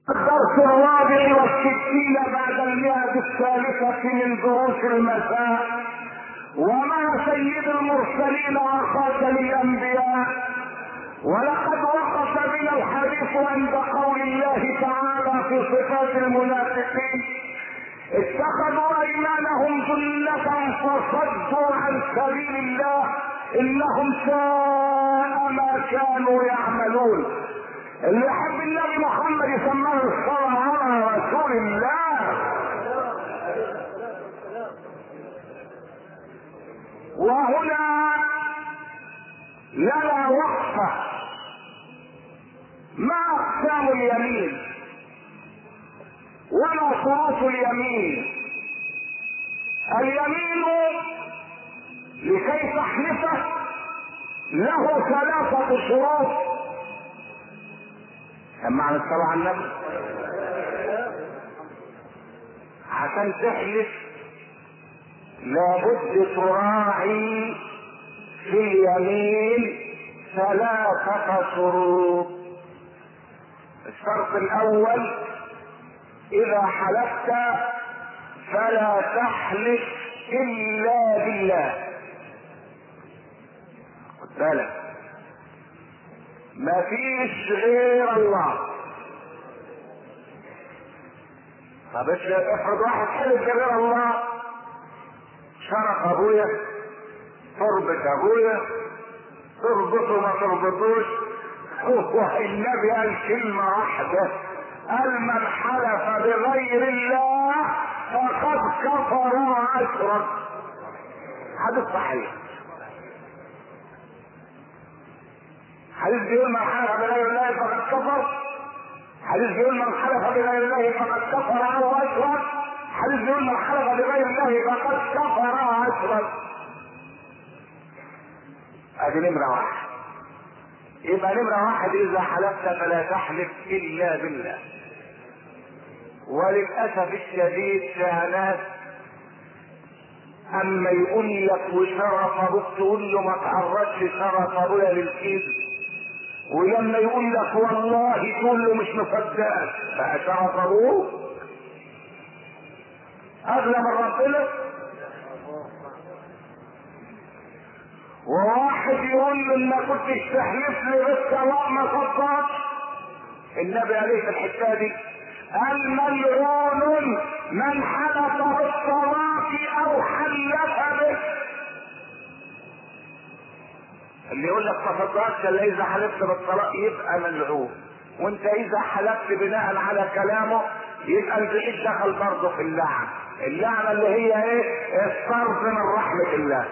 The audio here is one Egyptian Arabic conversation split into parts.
الدرس الرابع والستين بعد المئة الثالثة من دروس المساء ومع سيد المرسلين وخاتم الأنبياء ولقد وقف بنا الحديث عند قول الله تعالى في صفات المنافقين اتخذوا ايمانهم جنة فصدوا عن سبيل الله انهم ساء ما كانوا يعملون اللي يحب النبي محمد يسماه الصلاة على رسول الله وهنا لنا وقفة ما أقسام اليمين وما شروط اليمين اليمين لكي تحلفه له ثلاثة شروط سمعنا الصلاة على النبي عشان تحلف لابد تراعي في اليمين ثلاثة شروط الشرط الأول إذا حلفت فلا تحلف إلا بالله خد بالك ما فيش غير الله طب افرض واحد حلف غير الله شرف ابويا تربط ابويا تربطه ما تربطوش هو النبي قال كلمة واحدة قال من حلف بغير الله فقد كفر واشرك حديث صحيح حديث بيقول من حلف بغير الله فقد كفر حديث بيقول من حلف بغير الله فقد كفر او اشرك حديث بيقول من حلف بغير الله فقد كفر واشرك ادي نمرة واحد يبقى نمرة واحد اذا حلفت فلا تحلف الا بالله وللاسف الشديد فيها ناس اما يقول لك وشرف ابوك تقول له ما تعرضش شرف ابويا للكذب ولما يقول لك والله تقول له مش مصدقك بقى شرف ابوك اغلى من ربنا وواحد يقول له ما كنتش تحلف لي بالطلاق ما صدقش النبي عليه في الحته دي قال ملعون من حلف بالطلاق او حلف به اللي يقول لك ما صدقش الا اذا حلفت بالطلاق يبقى ملعون وانت اذا حلفت بناء على كلامه يبقى البعيد دخل برضه في اللعنه اللعنه اللي هي ايه الصرف من رحمه الله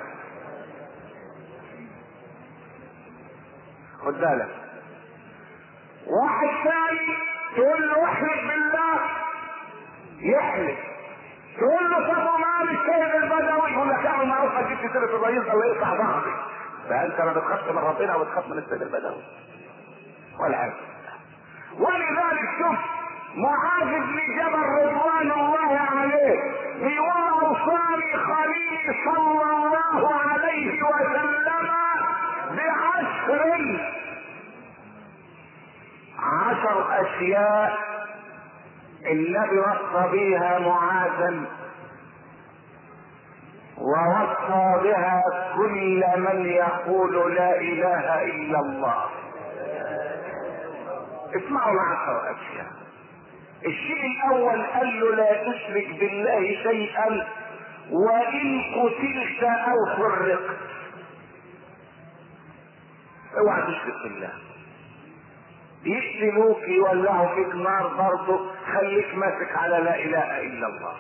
خد بالك واحد ثاني تقول له احلف بالله يحلف تقول له طب ومال السيد البدوي يقول لك اعمل معروف هتجيب سيره الرئيس الله يقطع ظهري فانت لا بتخاف من ربنا وبتخاف من السيد البدوي والعياذ ولذلك شوف معاذ بن جبل رضوان الله عليه بيقول اوصاني خليلي صلى الله عليه وسلم بعشر عشر اشياء النبي وصى بها معاذا ووصى بها كل من يقول لا اله الا الله اسمعوا العشر اشياء الشيء الاول قال له لا تشرك بالله شيئا وان قتلت او فرقت اوعى تشرك بالله يقتلوك يولعوا فيك نار برضه خليك ماسك على لا اله الا الله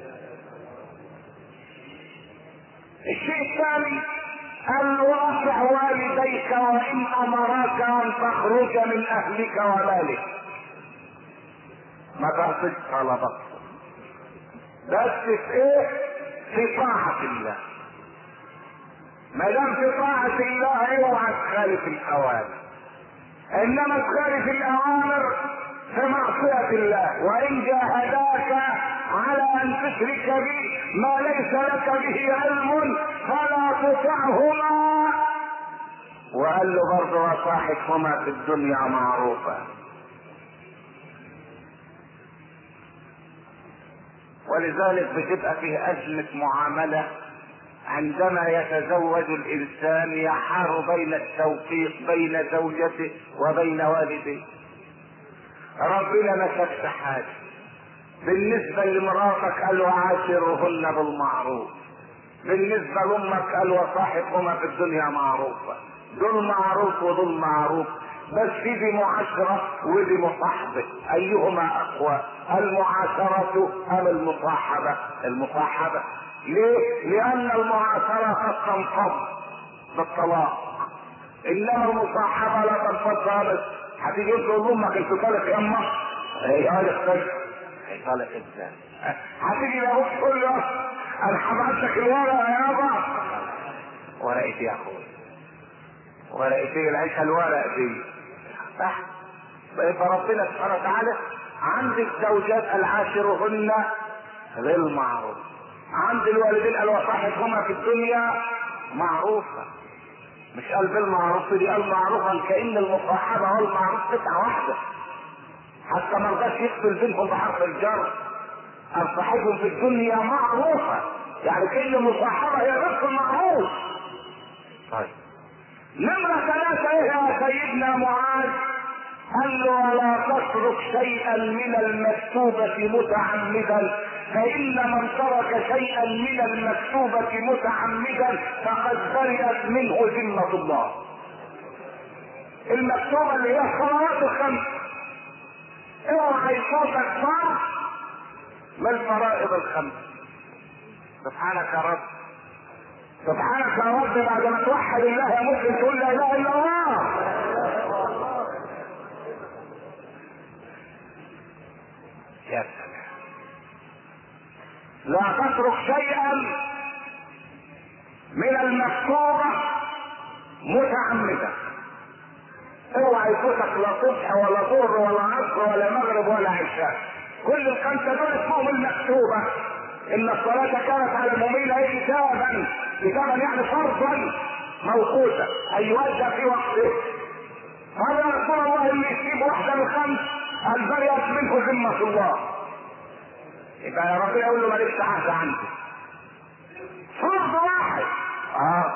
الشيء الثاني ان واطع والديك وان امراك ان تخرج من اهلك ومالك ما تعطيش طلبك بس في ايه في طاعة الله ما دام في طاعة الله اوعى تخالف الاوامر انما تخالف الاوامر في معصية الله وان جاهداك على ان تشرك بي ما ليس لك به علم فلا تطعهما وقال له برضه وصاحبهما في الدنيا معروفا ولذلك بتبقى فيه أزمة معاملة عندما يتزوج الإنسان يحار بين التوفيق بين زوجته وبين والديه ربنا ما شافش حاجة بالنسبة لمراتك قال وعاشرهن بالمعروف بالنسبة لأمك قال وصاحبهما في الدنيا معروفة دول معروف ودول معروف بس دي معاشرة ودي مصاحبة أيهما أقوى المعاشرة أم المصاحبة المصاحبة ليه؟ لأن المعاشرة قد تنفض بالطلاق إنما المصاحبة لا تنفض خالص هتيجي تقول لأمك أنت طالق يما هي طالق طالق هي طالق إزاي؟ هتيجي لأبوك تقول له أنا هبعت لك الورقة يابا ورقة إيه يا أخوي ورقة إيه العيشة الورقة دي صح فربنا سبحانه وتعالى عند الزوجات العاشرهن بالمعروف عند الوالدين قال وصاحبهما في الدنيا معروفة مش قال بالمعروف دي قال معروفا كأن المصاحبة والمعروف قطعة واحدة حتى ما رضاش يقتل بينهم بحرف الجر قال صاحبهم في الدنيا معروفة يعني كأن المصاحبة هي نفس المعروف طيب نمرة ثلاثة ايه يا سيدنا معاذ قال له ولا تترك شيئا من المكتوبة متعمدا فإن من ترك شيئا من المكتوبة متعمدا فقد برئت منه ذمة الله. المكتوبة اللي هي الصلوات الخمس. اوعى يفوتك فرض من الفرائض الخمس. سبحانك يا رب. سبحانك يا رب بعد ما توحد الله ممكن تقول لا اله الا الله. يا سلام. لا تترك شيئا من المكتوبة متعمدا اوعى يفوتك لا صبح ولا ظهر ولا عصر ولا مغرب ولا عشاء كل الخمسة دول اسمهم المكتوبة ان الصلاة كانت على المؤمنين كتابا كتابا يعني فرضا موقوتا اي يوجه في وقته هذا رسول الله اللي يسيب واحدة من الخمس البريت منه ذمة الله يبقى يا ربنا يقول له مالكش عهد عندي فرض واحد اه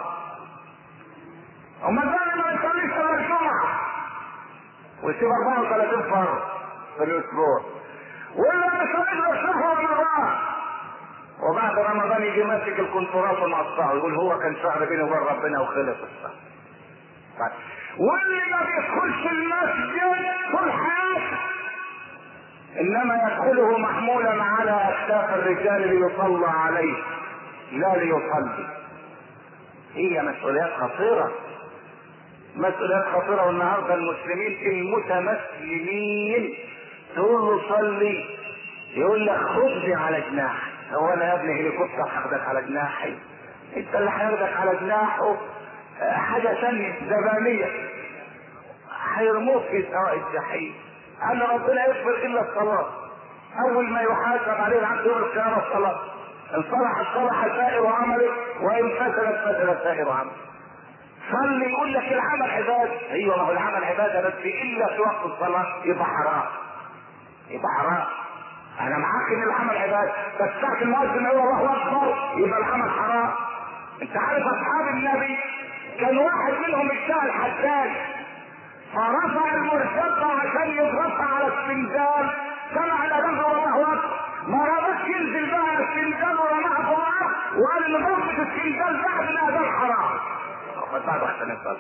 امال بقى ما يصليش الا الجمعه ويسيب 34 فرض في الاسبوع واللي ما يصليش غير شهر رمضان وبعد رمضان يجي ماسك الكنترات ومقطعه يقول هو كان شهر بيني وبين ربنا وخلص الشهر طيب. واللي ما بيدخلش المسجد طول حياته انما يدخله محمولا على اكتاف الرجال ليصلى عليه لا ليصلي هي مسؤوليات خطيرة مسؤوليات خطيرة والنهاردة المسلمين المتمسلمين تقول له صلي يقول لك خذني على جناحي هو انا يا ابني هليكوبتر هاخدك على جناحي انت اللي هياخدك على جناحه حاجة ثانية زبانية هيرموك في سواء الجحيم ان ربنا يغفر الا الصلاه اول ما يحاسب عليه العبد يوم القيامه الصلاه ان صلح صلح سائر عمله وان فسدت فسد سائر عمله صلي يقول لك العمل عباده ايوه ما هو العمل عباده بس الا في وقت الصلاه يبقى حرام يبقى حرام انا معاك ان العمل عباده بس ساعه المؤذن يقول الله اكبر يبقى العمل حرام انت عارف اصحاب النبي كان واحد منهم اشتغل حداد فرفع المرتبة عشان يضغطها على السنجال سمع الاذان الله اكبر ما رضاش ينزل بقى على السنجال ورماها في الارض وقال ان ضربة السنجال بعد الاذان حرام بعد عشان يصلي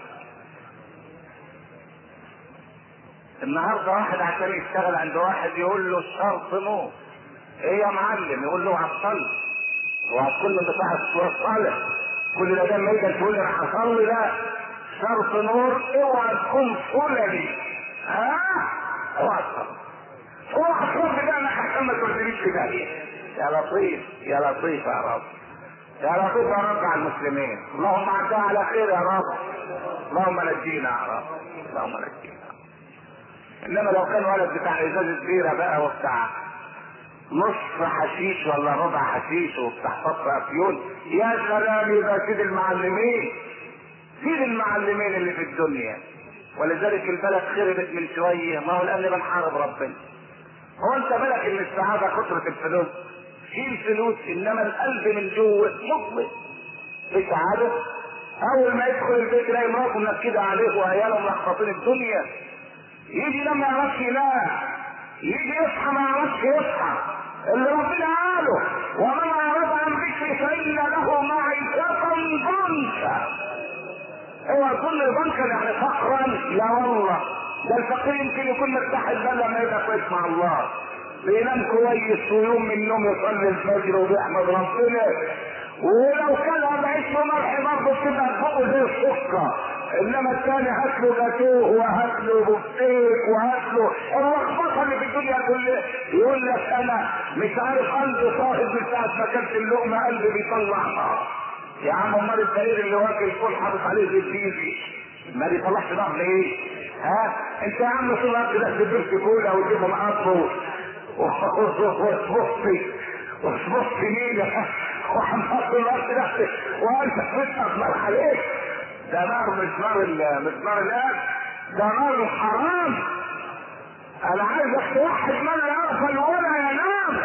النهارده واحد عشان يشتغل عند واحد يقول له الشرط نور ايه يا معلم يقول له هتصلي وهتكون بتاع الصالح كل ده لما يجي تقول لي انا هصلي لا شرط نور اوعى تكون فلني ها اوعى تكون اوعى تكون في بالك عشان ما تودينيش في بالي يا لطيف يا لطيف يا رب يا لطيف يا رب على المسلمين اللهم عدها على خير يا رب اللهم نجينا يا رب اللهم نجينا انما لو كان ولد بتاع ازازه بيره بقى وبتاع نصف حشيش ولا ربع حشيش وبتاع فطر افيون يا سلام يبقى سيد المعلمين سيد المعلمين اللي في الدنيا ولذلك البلد خربت من شويه ما هو لان بنحارب ربنا هو انت بالك ان السعاده كثره الفلوس تشيل فلوس انما القلب من جوه مظلم مش عارف اول ما يدخل البيت يلاقي مراته منكده عليه وعياله ملخبطين الدنيا يجي لما يعرفش ينام يجي يصحى ما يعرفش يصحى اللي ربنا قاله ومن اعرض عن ذكري فان له معيشة ضنكا اوعى تقول لي ضنكا يعني فقرا لا والله ده الفقير يمكن يكون مرتاح البال لما يبقى كويس مع الله بينام كويس ويوم من النوم يصلي الفجر وبيحمد ربنا ولو كان بعيش ملح برضه بتبقى فوقه زي السكر انما الثاني هات له جاتوه وهات له بفتيك وهات له اللخبطه اللي في الدنيا كلها يقول لك انا مش عارف قلبي صاحب من ساعه ما كلت اللقمه قلبي بيطلع نار يا عم امال الفقير اللي واكل فول حاطط عليه زي الديزي ما بيطلعش نار ليه؟ ها انت يا عم طول الوقت ده تجيب كولا وتجيب مقطع وتصبصي وتصبصي مين وحنحط الوقت ده وانت بتقمر عليك ده نار مش نار مش نار الاب ده نار الحرام انا عايزك توحد من لا يغفل ولا ينام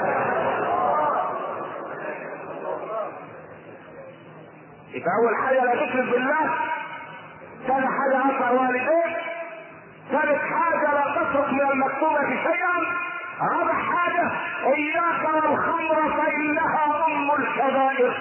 يبقى اول حاجه لا تشرك بالله ثاني حاجه عصى والديك ثالث حاجه لا تترك من المكتوبه شيئا رابع حاجه اياك والخمر فانها ام الكبائر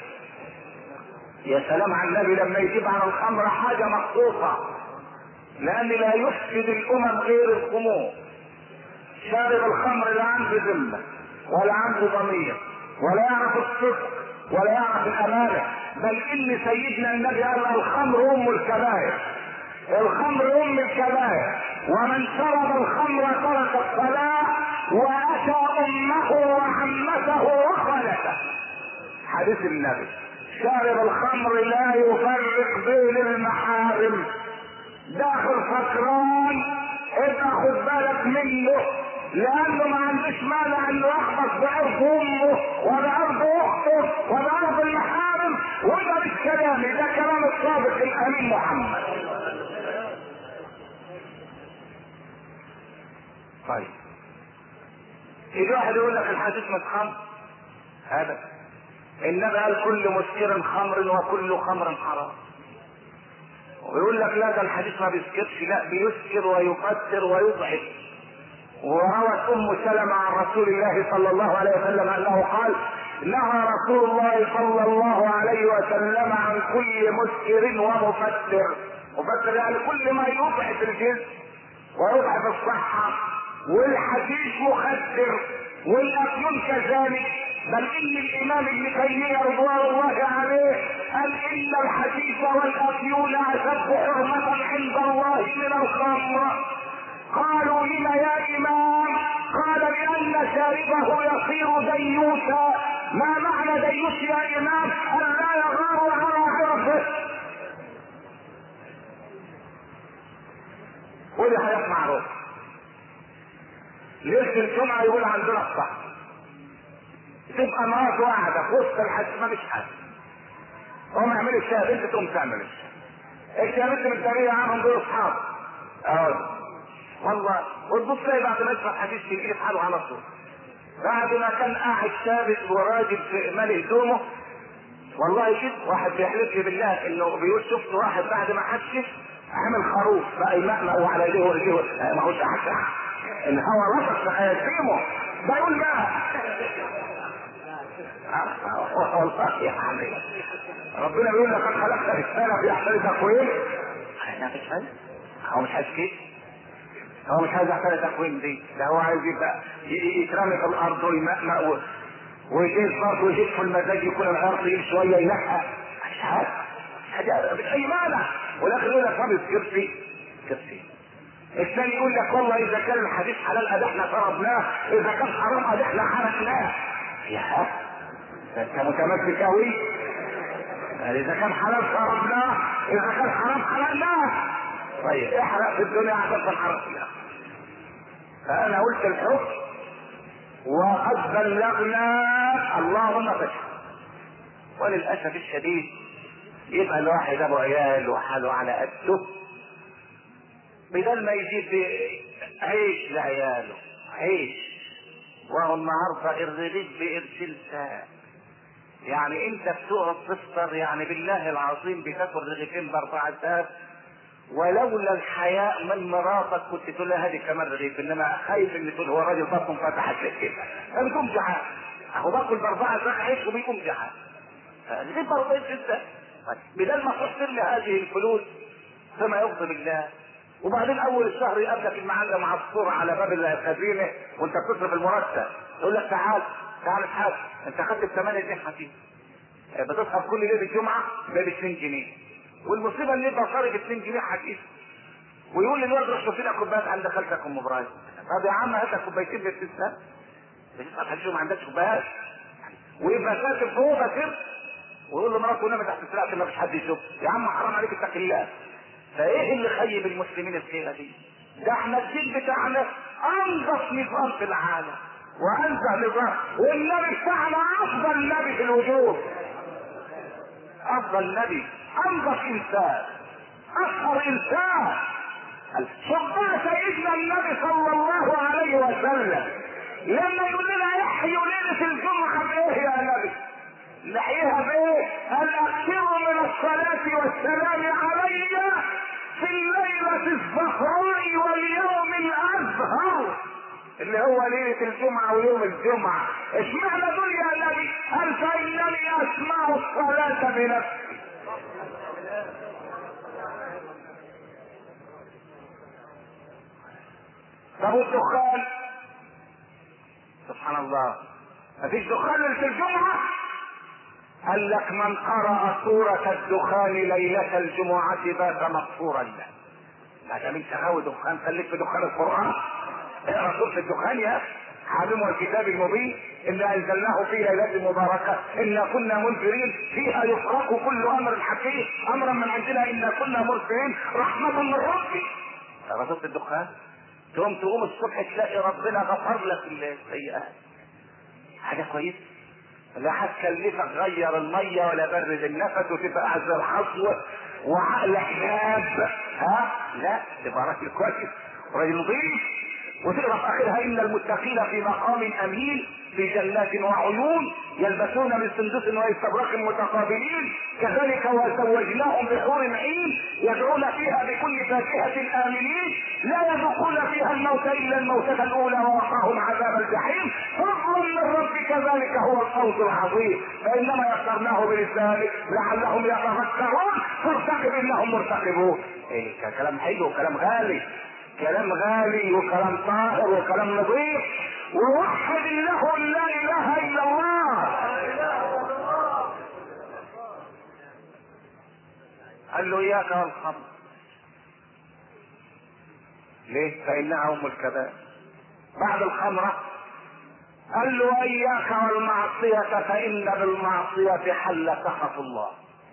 يا سلام على النبي لما يجيب عن الخمر حاجه مخصوصه لان لا يفسد الامم غير الخمور شارب الخمر لا عنده ذمه ولا عنده ضمير ولا يعرف الصدق ولا يعرف الامانه بل ان سيدنا النبي قال الخمر ام الكبائر الخمر ام الكبائر ومن شرب الخمر ترك الصلاه واتى امه وعمته وخالته حديث النبي شارب الخمر لا يفرق بين المحارم داخل سكران ابقى خد بالك منه لانه ما عندوش مانع انه يحبط بارض امه وبارض اخته وبارض المحارم وده مش كلامي ده كلام الصادق الامين محمد طيب يجي واحد يقول لك الحديث متخمر هذا النبي قال كل مسكر خمر وكل خمر حرام ويقول لك لا ده الحديث ما بيسكرش لا بيسكر ويقتر ويضعف وروت ام سلمة عن رسول الله صلى الله عليه وسلم انه قال نهى رسول الله صلى الله عليه وسلم عن كل مسكر ومفتر مفتر يعني كل ما يضعف الجسم ويضعف الصحة والحديث مخدر والافيون كذلك بل ان الامام ابن تيميه رضوان الله عليه قال ان الحديث والافيون اشد حرمه عند الله من الخمر قالوا لم يا امام قال لان شاربه يصير ديوسا ما معنى ديوس يا امام ان لا يغار على عرفه ودي حاجات معروفه ليله الجمعه يقول عندنا الصح تبقى مراته قاعده في وسط الحج ما فيش حد هو ما يعمل الشاي بنت تقوم تعمل الشاي الشاي بنت متداريه عنهم دول اصحاب اه والله وتبص تلاقي بعد ما يسمع حديث يجي في حاله على طول بعد ما كان قاعد ثابت وراجل في مال هدومه والله كده واحد بيحلف لي بالله انه بيقول شفت واحد بعد ما حشش عامل خروف بقى يمقمق على ايديه ورجليه ما هوش عشا الهوا رفض في خياشيمه بقول بقى والله يا حبيبي ربنا بيقول لك قد خلقت الانسان في احسن تقويم احنا مش عايز هو مش عايز كده هو مش عايز احسن تقويم دي ده هو عايز يبقى يترمي في الارض ويمأمأ ويجيب برضه ويجيب في المزاج يكون العرق طويل شويه ينقى مش عارف حاجه مش اي مانع والاخر يقول لك ما بيذكرش كرسي الثاني يقول لك والله اذا كان الحديث حلال ادي احنا شربناه اذا كان حرام ادي احنا حرقناه يا انت متمسك قوي اذا كان حلال شربناه اذا كان حرام حللناه طيب احرق في الدنيا احسن من حرق فيها فانا قلت الحكم وقد بلغنا اللهم فاشهد وللاسف الشديد يبقى الواحد ابو عيال وحاله على قده بدل ما يجيب عيش لعياله عيش وهو النهارده الرغيف بقرشين ساعة يعني انت بتقعد تفطر يعني بالله العظيم بتاكل رغيفين باربعة ساعات ولولا الحياء من مراتك كنت تقول لها هذه كمان رغيف انما خايف ان تقول هو راجل بطنه فتحت كده فبيكون جعان اهو باكل باربعة ساعات عيش وبيكون جعان رغيف باربعة ساعات بدل ما تحصر لي هذه الفلوس فما يغضب الله وبعدين اول الشهر يقابلك المعلم عصفور على باب الخزينه وانت بتصرف المرتب يقول لك تعال تعال اتحاسب انت خدت ب 8 جنيه حسيب بتصرف كل ليله الجمعه ب 2 جنيه والمصيبه ان يبقى صارف 2 جنيه حسيب ويقول للواد روح شوف لنا كوبايات عند خالتك ام ابراهيم طب يا عم هات لك كوبايتين ب 6 سنت بتسال حد ما عندكش كوبايات ويبقى كاتب فوق كده ويقول له مراته نامت تحت السلاح ما فيش حد يشوف يا عم حرام عليك اتق الله فايه اللي خيب المسلمين الخيره دي؟ ده احنا الدين بتاعنا انظف نظام في العالم وانزه نظام والنبي بتاعنا افضل نبي في الوجود افضل نبي انظف انسان اشهر انسان شوف سيدنا النبي صلى الله عليه وسلم لما يقول لنا احيوا ليله الجمعه بايه يا نبي؟ نحييها بايه؟ ان اكثروا من الصلاه والسلام علي في الليلة الزهراء واليوم الأزهر اللي هو ليلة الجمعة ويوم الجمعة اشمعنى دول يا نبي قال فإنني أسمع الصلاة بنفسي طب والدخان سبحان الله مفيش دخان في الجمعة قال لك من قرأ سورة الدخان ليلة الجمعة بات مغفورا له. ما دام انت غاوي دخان خليك في دخان القرآن. اقرا سورة الدخان يا اخي. حامم الكتاب المبين إنا أنزلناه في ليلة مباركة إنا كنا منذرين فيها يفرق كل أمر حكيم أمرا من عندنا إنا كنا مرسلين رحمة من ربي. اقرا سورة الدخان. تقوم تقوم الصبح تلاقي ربنا غفر لك السيئات. حاجة كويسة. لا هتكلفك غير الميه ولا برد النفس وتبقى قاعد زي الحصو وعقلك شاب ها لا تبقى راجل كويس وراجل نظيف وتقرا في اخرها ان المتقين في مقام امين في جنات وعيون يلبسون من سندس واستبرق متقابلين كذلك وزوجناهم بحور عين يدعون فيها بكل فاكهة آمنين لا يذوقون فيها الموت إلا الموتة الأولى ووقاهم عذاب الجحيم فضل من ربك ذلك هو الفوز العظيم فإنما يسرناه بلسانك لعلهم يتفكرون فارتقب إنهم مرتقبون إيه كلام حلو وكلام غالي كلام غالي وكلام طاهر وكلام نظيف ووحد الله لا اله الا الله قال له اياك والخمر ليه فانها ام الكبائر بعد الخمره قال له اياك والمعصيه فان بالمعصيه حل سخط الله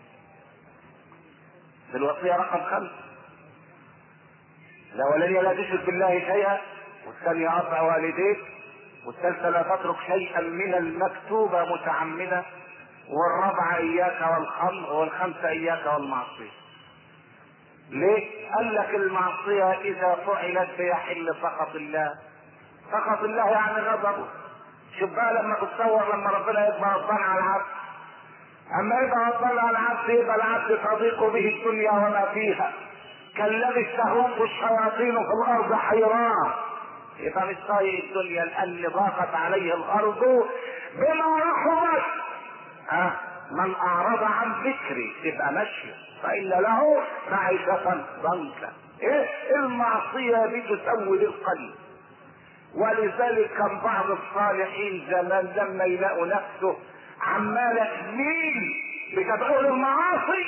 في الوصيه رقم خمسه الاولانيه لا تشرك بالله شيئا والثانيه اطع والديك والثالثه لا تترك شيئا من المكتوبه متعمدا والرابعه اياك والخمر والخمسه اياك والمعصيه ليه؟ قال لك المعصية إذا فعلت فيحل سخط الله. سخط الله يعني غضبه. شوف بقى لما تتصور لما ربنا يطبع الظن على العبد. أما يطبع الظن على العبد يبقى العبد تضيق به الدنيا وما فيها. كالذي استهوته الشياطين في الارض حيران يبقى مش طايق الدنيا لان ضاقت عليه الارض بما رحمت أه من اعرض عن ذكري تبقى ماشيه فان له معيشه ضنكا ايه المعصيه بتسود القلب ولذلك كان بعض الصالحين زمان لما يلاقوا نفسه عماله تميل بتدعو للمعاصي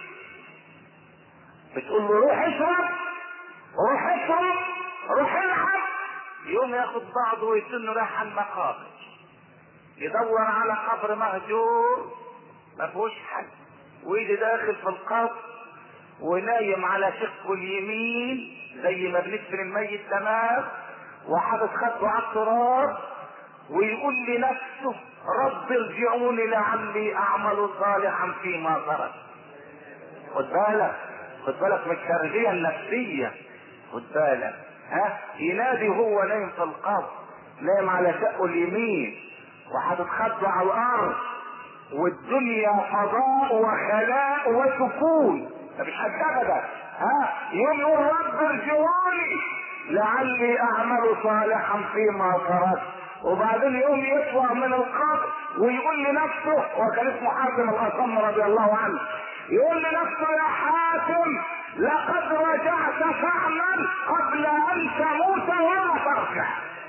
بتقول له روح اشرب روح اشرب روح العب يوم ياخد بعضه ويتن رايح على المقابر يدور على قبر مهجور ما فيهوش حد ويجي داخل في القبر ونايم على شقه اليمين زي ما بندفن الميت تمام وحاطط خده على التراب ويقول لنفسه رب ارجعوني لعلي اعمل صالحا فيما ترك خد بالك خد بالك من التربية النفسية خد بالك ها ينادي هو نايم في القبر نايم على شقه اليمين وهتتخض على الارض والدنيا فضاء وخلاء وسكون مفيش حد ابدا ها يوم يقول رب ارجعوني لعلي اعمل صالحا فيما تركت وبعدين يوم يطلع من القبر ويقول لنفسه وكان اسمه حاتم الاصم رضي الله عنه يقول لنفسه يا حاتم لقد رجعت فعلا قبل ان تموت ولا ترجع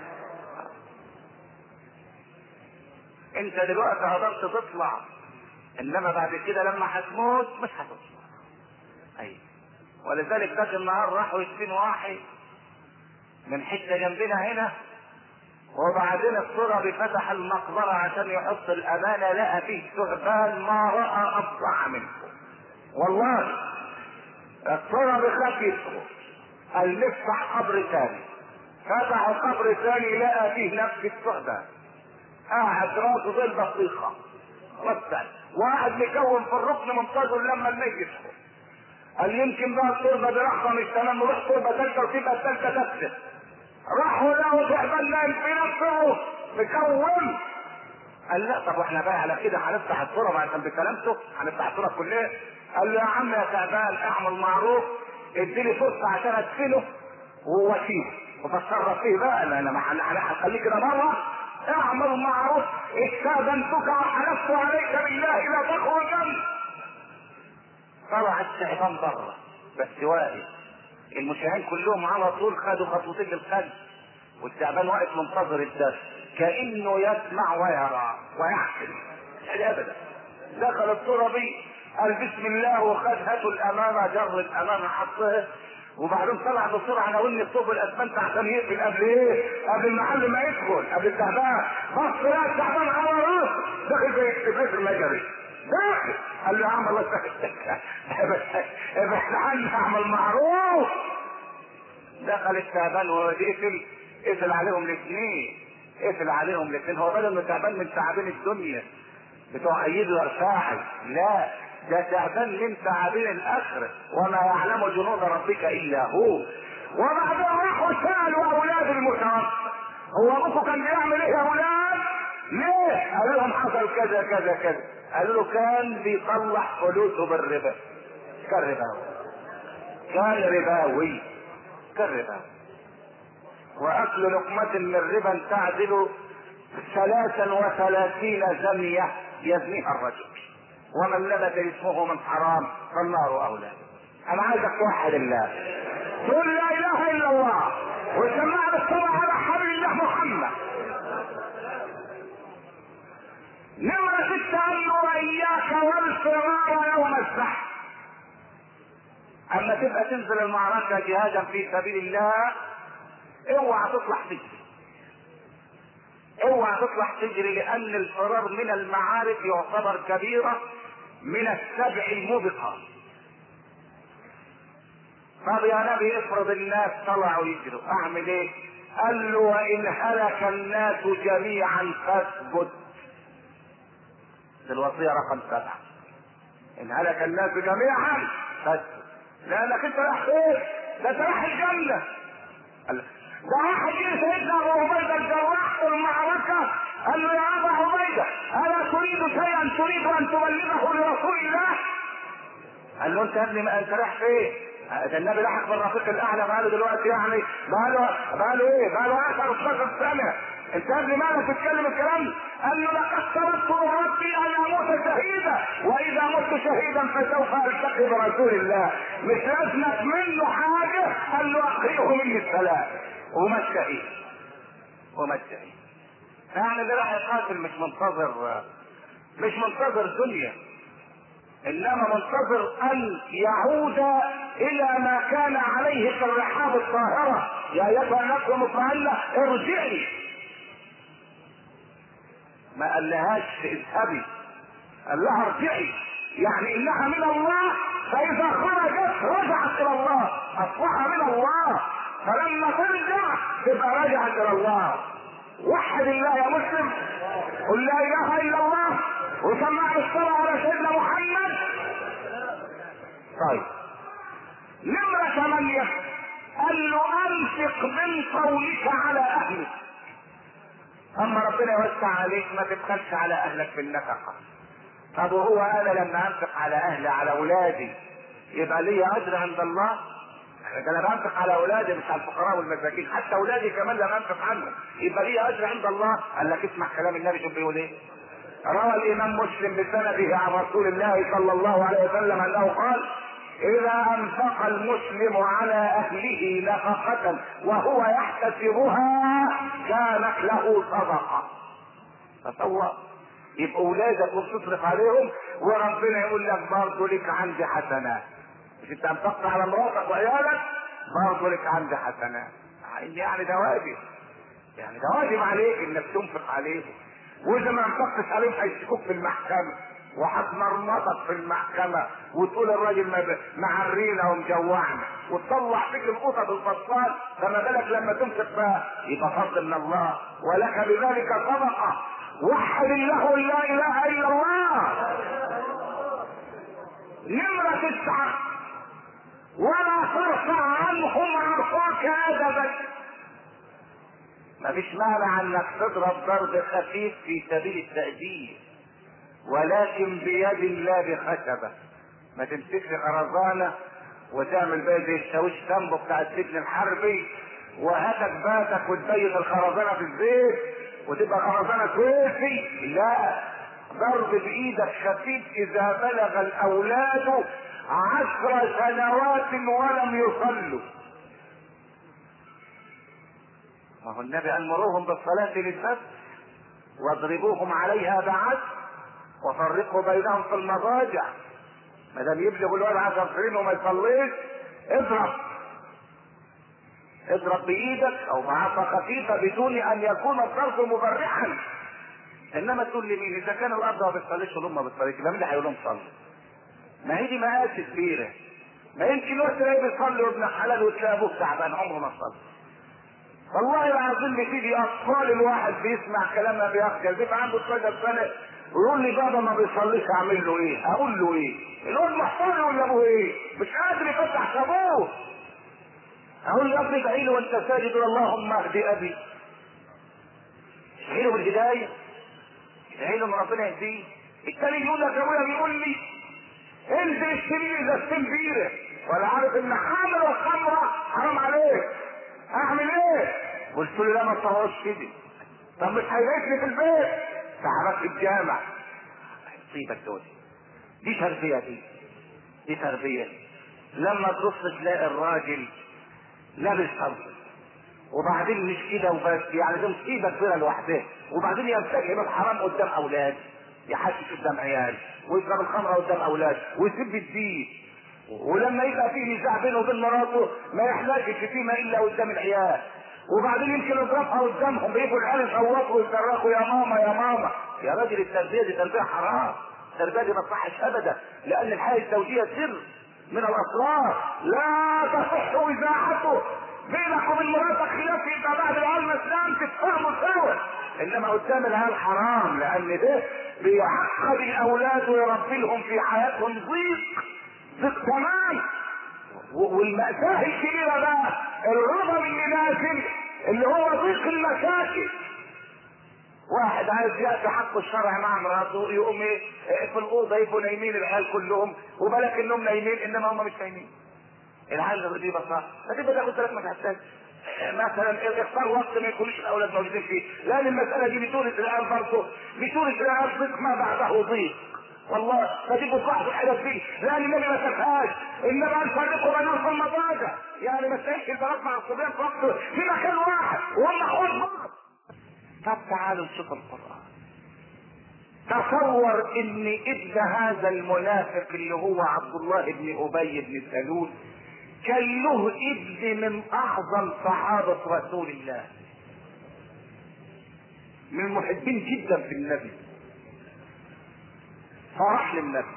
انت دلوقتي قدرت تطلع انما بعد كده لما هتموت مش هتطلع ايوه ولذلك ذاك النهار راحوا يدفنوا واحد من حته جنبنا هنا وبعدين التربي فتح المقبرة عشان يحط الأمانة لقى فيه ثعبان ما رأى أفظع منه والله التربي خاف يدخل قال نفتح قبر ثاني فتحوا قبر ثاني لقى فيه نفس الثعبان قاعد راسه زي البطيخة وسط واحد مكون في الركن منتظر لما الميت يدخل قال يمكن بقى التربة دي لحظة مش تمام نروح تربة ثالثة وتبقى الثالثة تكسب راحوا لقوا تعبان نايم في نفسه مكون قال لا طب واحنا بقى على كده هنفتح التراب عشان بكلامته هنفتح التراب كلها قال له يا عم يا تعبان اعمل معروف اديني فرصه عشان ادفنه وواسيبه وبتصرف فيه بقى انا انا انا هخليه كده مره اعمل معروف استاذنتك وحلفت عليك بالله لا تخرجن طلع التعبان بره بس واقف المشاهين كلهم على طول خدوا خطوتين للخلف والتعبان واقف منتظر الدرس كانه يسمع ويرى ويعقل مش ابدا دخل التربي قال بسم الله وخد هاتوا الامانه جر الامانه حطها وبعدين طلع بسرعه ناولني الطوب الاسمنت عشان يقفل قبل ايه؟ قبل المعلم ما يدخل قبل التعبان بص لا التعبان على راسه دخل في بيت المجري داخل قال له يا عم الله يسهلك ابعد عني اعمل معروف دخل التعبان وهو يقفل قفل عليهم الاثنين قفل عليهم الاثنين هو بدل انه تعبان من تعابين الدنيا بتوع ايد ورفاعي لا ده تعبان من تعابين الاخره وما يعلم جنود ربك الا هو وبعدين راحوا سالوا اولاد المتوفى هو ابوكم كان بيعمل ايه يا اولاد؟ ليه؟ قالوا لهم حصل كذا كذا كذا قالوا له كان بيطلع فلوسه بالربا كان رباوي كان رباوي كان رباوي واكل لقمة من ربا تعدل ثلاثا وثلاثين زنية يزنيها الرجل ومن لبث اسمه من حرام فالنار اولى انا عايزك توحد الله تقول لا اله الا الله وسمعنا الصلاة على حبيب الله محمد نمرة ستة قال له وإياك والفرار يوم الزحف أما تبقى تنزل المعركة جهادا في سبيل الله اوعى تطلع تجري اوعى تطلع تجري لأن الفرار من المعارك يعتبر كبيرة من السبع الموبقة طب يا نبي افرض الناس طلعوا يجروا اعمل ايه؟ قال له وان هلك الناس جميعا فاثبت الوصية رقم سبعة إن هلك الناس جميعا بس لأنك أنت رايح فين؟ ده أنت رايح الجنة ده واحد جه سيدنا أبو عبيدة الجراح في المعركة قال له يا أبا عبيدة ألا تريد شيئا تريد أن تبلغه لرسول الله؟ قال له أنت يا ابني ما أنت رايح فين؟ ده النبي لحق بالرفيق الأعلى بقاله دلوقتي يعني بقاله بقاله إيه؟ بقاله 10 12 سنة انت قبل مالك بتتكلم الكلام قال له لقد طلبت من ربي ان اموت شهيدا واذا مت شهيدا فسوف التقي برسول الله مش لازمك منه حاجه قال له اخيه مني السلام وما الشهيد وما الشهيد يعني ده راح يقاتل مش منتظر مش منتظر دنيا انما منتظر ان يعود الى ما كان عليه في الرحاب الطاهره يا ايتها النفس المطمئنه ارجعي ما قالهاش اذهبي قال لها ارجعي يعني انها من الله فاذا خرجت رجعت الى الله اصبح من الله فلما ترجع تبقى رجعت الى الله وحد الله يا مسلم قل لا اله الا الله وسمع الصلاه على سيدنا محمد طيب نمرة ثمانية قال له انفق من قولك على اهلك اما ربنا يوسع عليك ما تبخلش على اهلك بالنفقه طب وهو انا لما انفق على اهلي على اولادي يبقى لي اجر عند الله ده انا بنفق على اولادي مش على الفقراء والمساكين حتى اولادي كمان لما انفق عنهم يبقى لي اجر عند الله قال لك اسمع كلام النبي شوف بيقول ايه روى الامام مسلم بسنده عن رسول الله صلى الله عليه وسلم انه قال اذا انفق المسلم على اهله نفقة وهو يحتسبها كانت له صدقة تصور يبقى اولادك وتصرف عليهم وربنا يقول لك برضه لك عندي حسنات مش انت انفقت على مراتك وعيالك برضه لك عندي حسنات يعني ده واجب يعني ده واجب عليك انك تنفق عليهم واذا ما انفقتش عليهم هيشتكوك في المحكمه وهتمرمطك في المحكمة وتقول الراجل معرينا ومجوعنا وتطلع فيك القطط الفصال فما بالك لما تمسك بقى يبقى فضل من الله ولك بذلك صدقة وحد الله لا اله الا الله نمرة تسعة ولا ترفع عنهم عصاك ادبا مفيش مانع انك تضرب ضرب خفيف في سبيل التأديب ولكن بيد الله بخشبه ما تمسكش خرزانه وتعمل بقى زي الشاويش تنبو بتاع السجن الحربي وهاتك باتك وتبيت الخرزانه في الزيت وتبقى خرزانه كويسي لا ضرب بايدك خفيف اذا بلغ الاولاد عشر سنوات ولم يصلوا ما هو النبي امروهم بالصلاه للفجر واضربوهم عليها بعد وفرقوا بينهم في المضاجع ما دام يبلغ الولد 10 سنين وما يصليش اضرب اضرب بايدك او بعصا خفيفه بدون ان يكون الضرب مبرحا انما تقول لي مين اذا كان الاب ما بيصليش والام ما بتصليش يبقى مين اللي هيقول لهم صلوا؟ ما هي دي مقاس كبيره ما يمكن واحد تلاقيه بيصلي وابن حلال وتلاقي ابوه تعبان عمره ما صلى والله العظيم بتيجي اطفال الواحد بيسمع كلام ما بيخجل بيبقى عنده 12 سنه ويقول لي بابا ما بيصليش اعمل له ايه؟ اقول له ايه؟ الواد محفوظ ولا ابوه ايه؟ مش قادر يفتح ابوه اقول له يا ابني ادعي له وانت ساجد اللهم اهد ابي ادعي له بالهدايه ادعي له ان ربنا يهديه التاني يقول لك ابويا بيقول لي انزل اشتري لي ازازتين بيره ولا عارف ان حامل الخمره حرام عليك اعمل ايه؟ قلت له لا ما تصورش كده طب مش هيبيتني في البيت تعرف الجامع طيبك دول دي تربية دي دي تربية لما تبص تلاقي الراجل لابس خمسة وبعدين مش كده وبس يعني دي مصيبة كبيرة لوحدها وبعدين يمسك الحرام قدام أولاد يحسس قدام عيال ويشرب الخمرة قدام أولاد ويسب الدين ولما يبقى فيه نزاع بينه وبين مراته ما يحلاش الشتيمة إلا قدام العيال وبعدين يمكن يضربها قدامهم بيجوا العيال يصوتوا ويصرخوا يا ماما يا ماما يا راجل التربيه دي تربيه حرام التربيه دي ما تصحش ابدا لان الحياه الزوجيه سر من الاسرار لا تصح اذاعته بينك وبين مراتك خلاف يبقى بعد العلم الاسلام تتفهموا سوا انما قدام العيال حرام لان ده بيعقد الاولاد ويربي لهم في حياتهم ضيق ضيق تمام والمأساة الكبيرة بقى الغضب اللي نازل اللي هو ضيق المشاكل واحد عايز يأتي حق الشرع مع مراته يقوم ايه في الأوضة يبقوا نايمين العيال كلهم وبالك انهم نايمين انما هم مش نايمين العيال دي بساطة فتبقى تاخد ثلاث ما تحتاج مثلا اختار وقت ما يكونش الاولاد موجودين فيه لان المساله دي بتورث العيال برضه بتورث العيال ضيق ما بعده ضيق والله فتيجوا صاحب الحاجات دي لان النبي ما شافهاش انما الفرق بينهم في المضاجع يعني ما تلاقيش البنات مع الصبيان في وقت في مكان واحد وهم حوض بعض طب تعالوا نشوف القران تصور ان ابن هذا المنافق اللي هو عبد الله بن ابي بن سلول كان له ابن من اعظم صحابه رسول الله من المحبين جدا في النبي فراح للنبي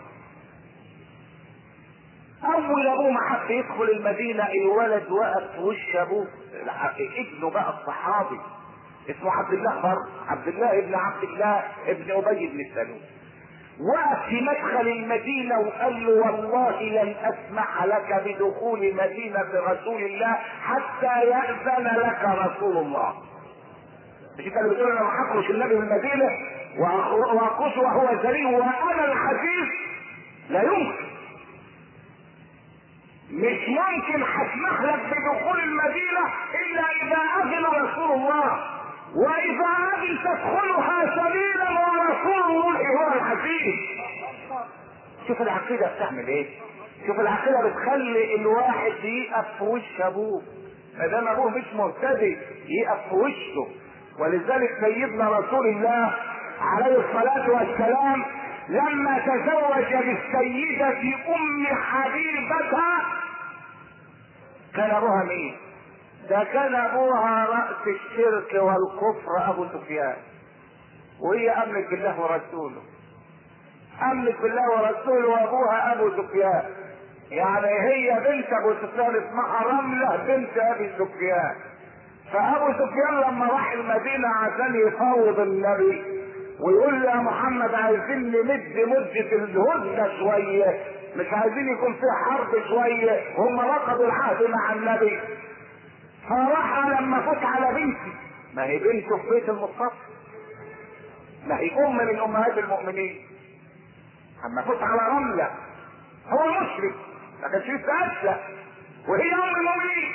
اول ابوه ما حب يدخل المدينه الولد وقف في وش ابوه ابنه بقى الصحابي اسمه عبد الله بر عبد الله ابن عبد الله ابن ابي بن سلول وقف في مدخل المدينة وقال له والله لن أسمح لك بدخول مدينة رسول الله حتى يأذن لك رسول الله مش انت اللي بتقول انا هخرج النبي من المدينه واخرج وهو ذليل وانا العزيز لا يمكن مش ممكن هسمح لك بدخول المدينه الا اذا اذن رسول الله واذا اذن تدخلها سبيلا ورسول الله هو العزيز شوف العقيده بتعمل ايه شوف العقيده بتخلي الواحد يقف في وش ابوه ما دام ابوه مش مهتدي يقف في وشه ولذلك سيدنا رسول الله عليه الصلاه والسلام لما تزوج بالسيده ام حبيبه كان ابوها مين ده كان ابوها راس الشرك والكفر ابو سفيان وهي امنت بالله ورسوله امنت بالله ورسوله وابوها ابو سفيان يعني هي بنت ابو سفيان اسمها رمله بنت ابي سفيان فابو سفيان لما راح المدينه عشان يفاوض النبي ويقول له يا محمد عايزين نمد مده الهدنه شويه مش عايزين يكون في حرب شويه هم رفضوا العهد مع النبي فراح لما فوت على بنتي ما هي بنته في بيت المصطفى ما هي ام من امهات المؤمنين اما فوت على رمله هو مشرك ما كانش لسه اسلم وهي ام المؤمنين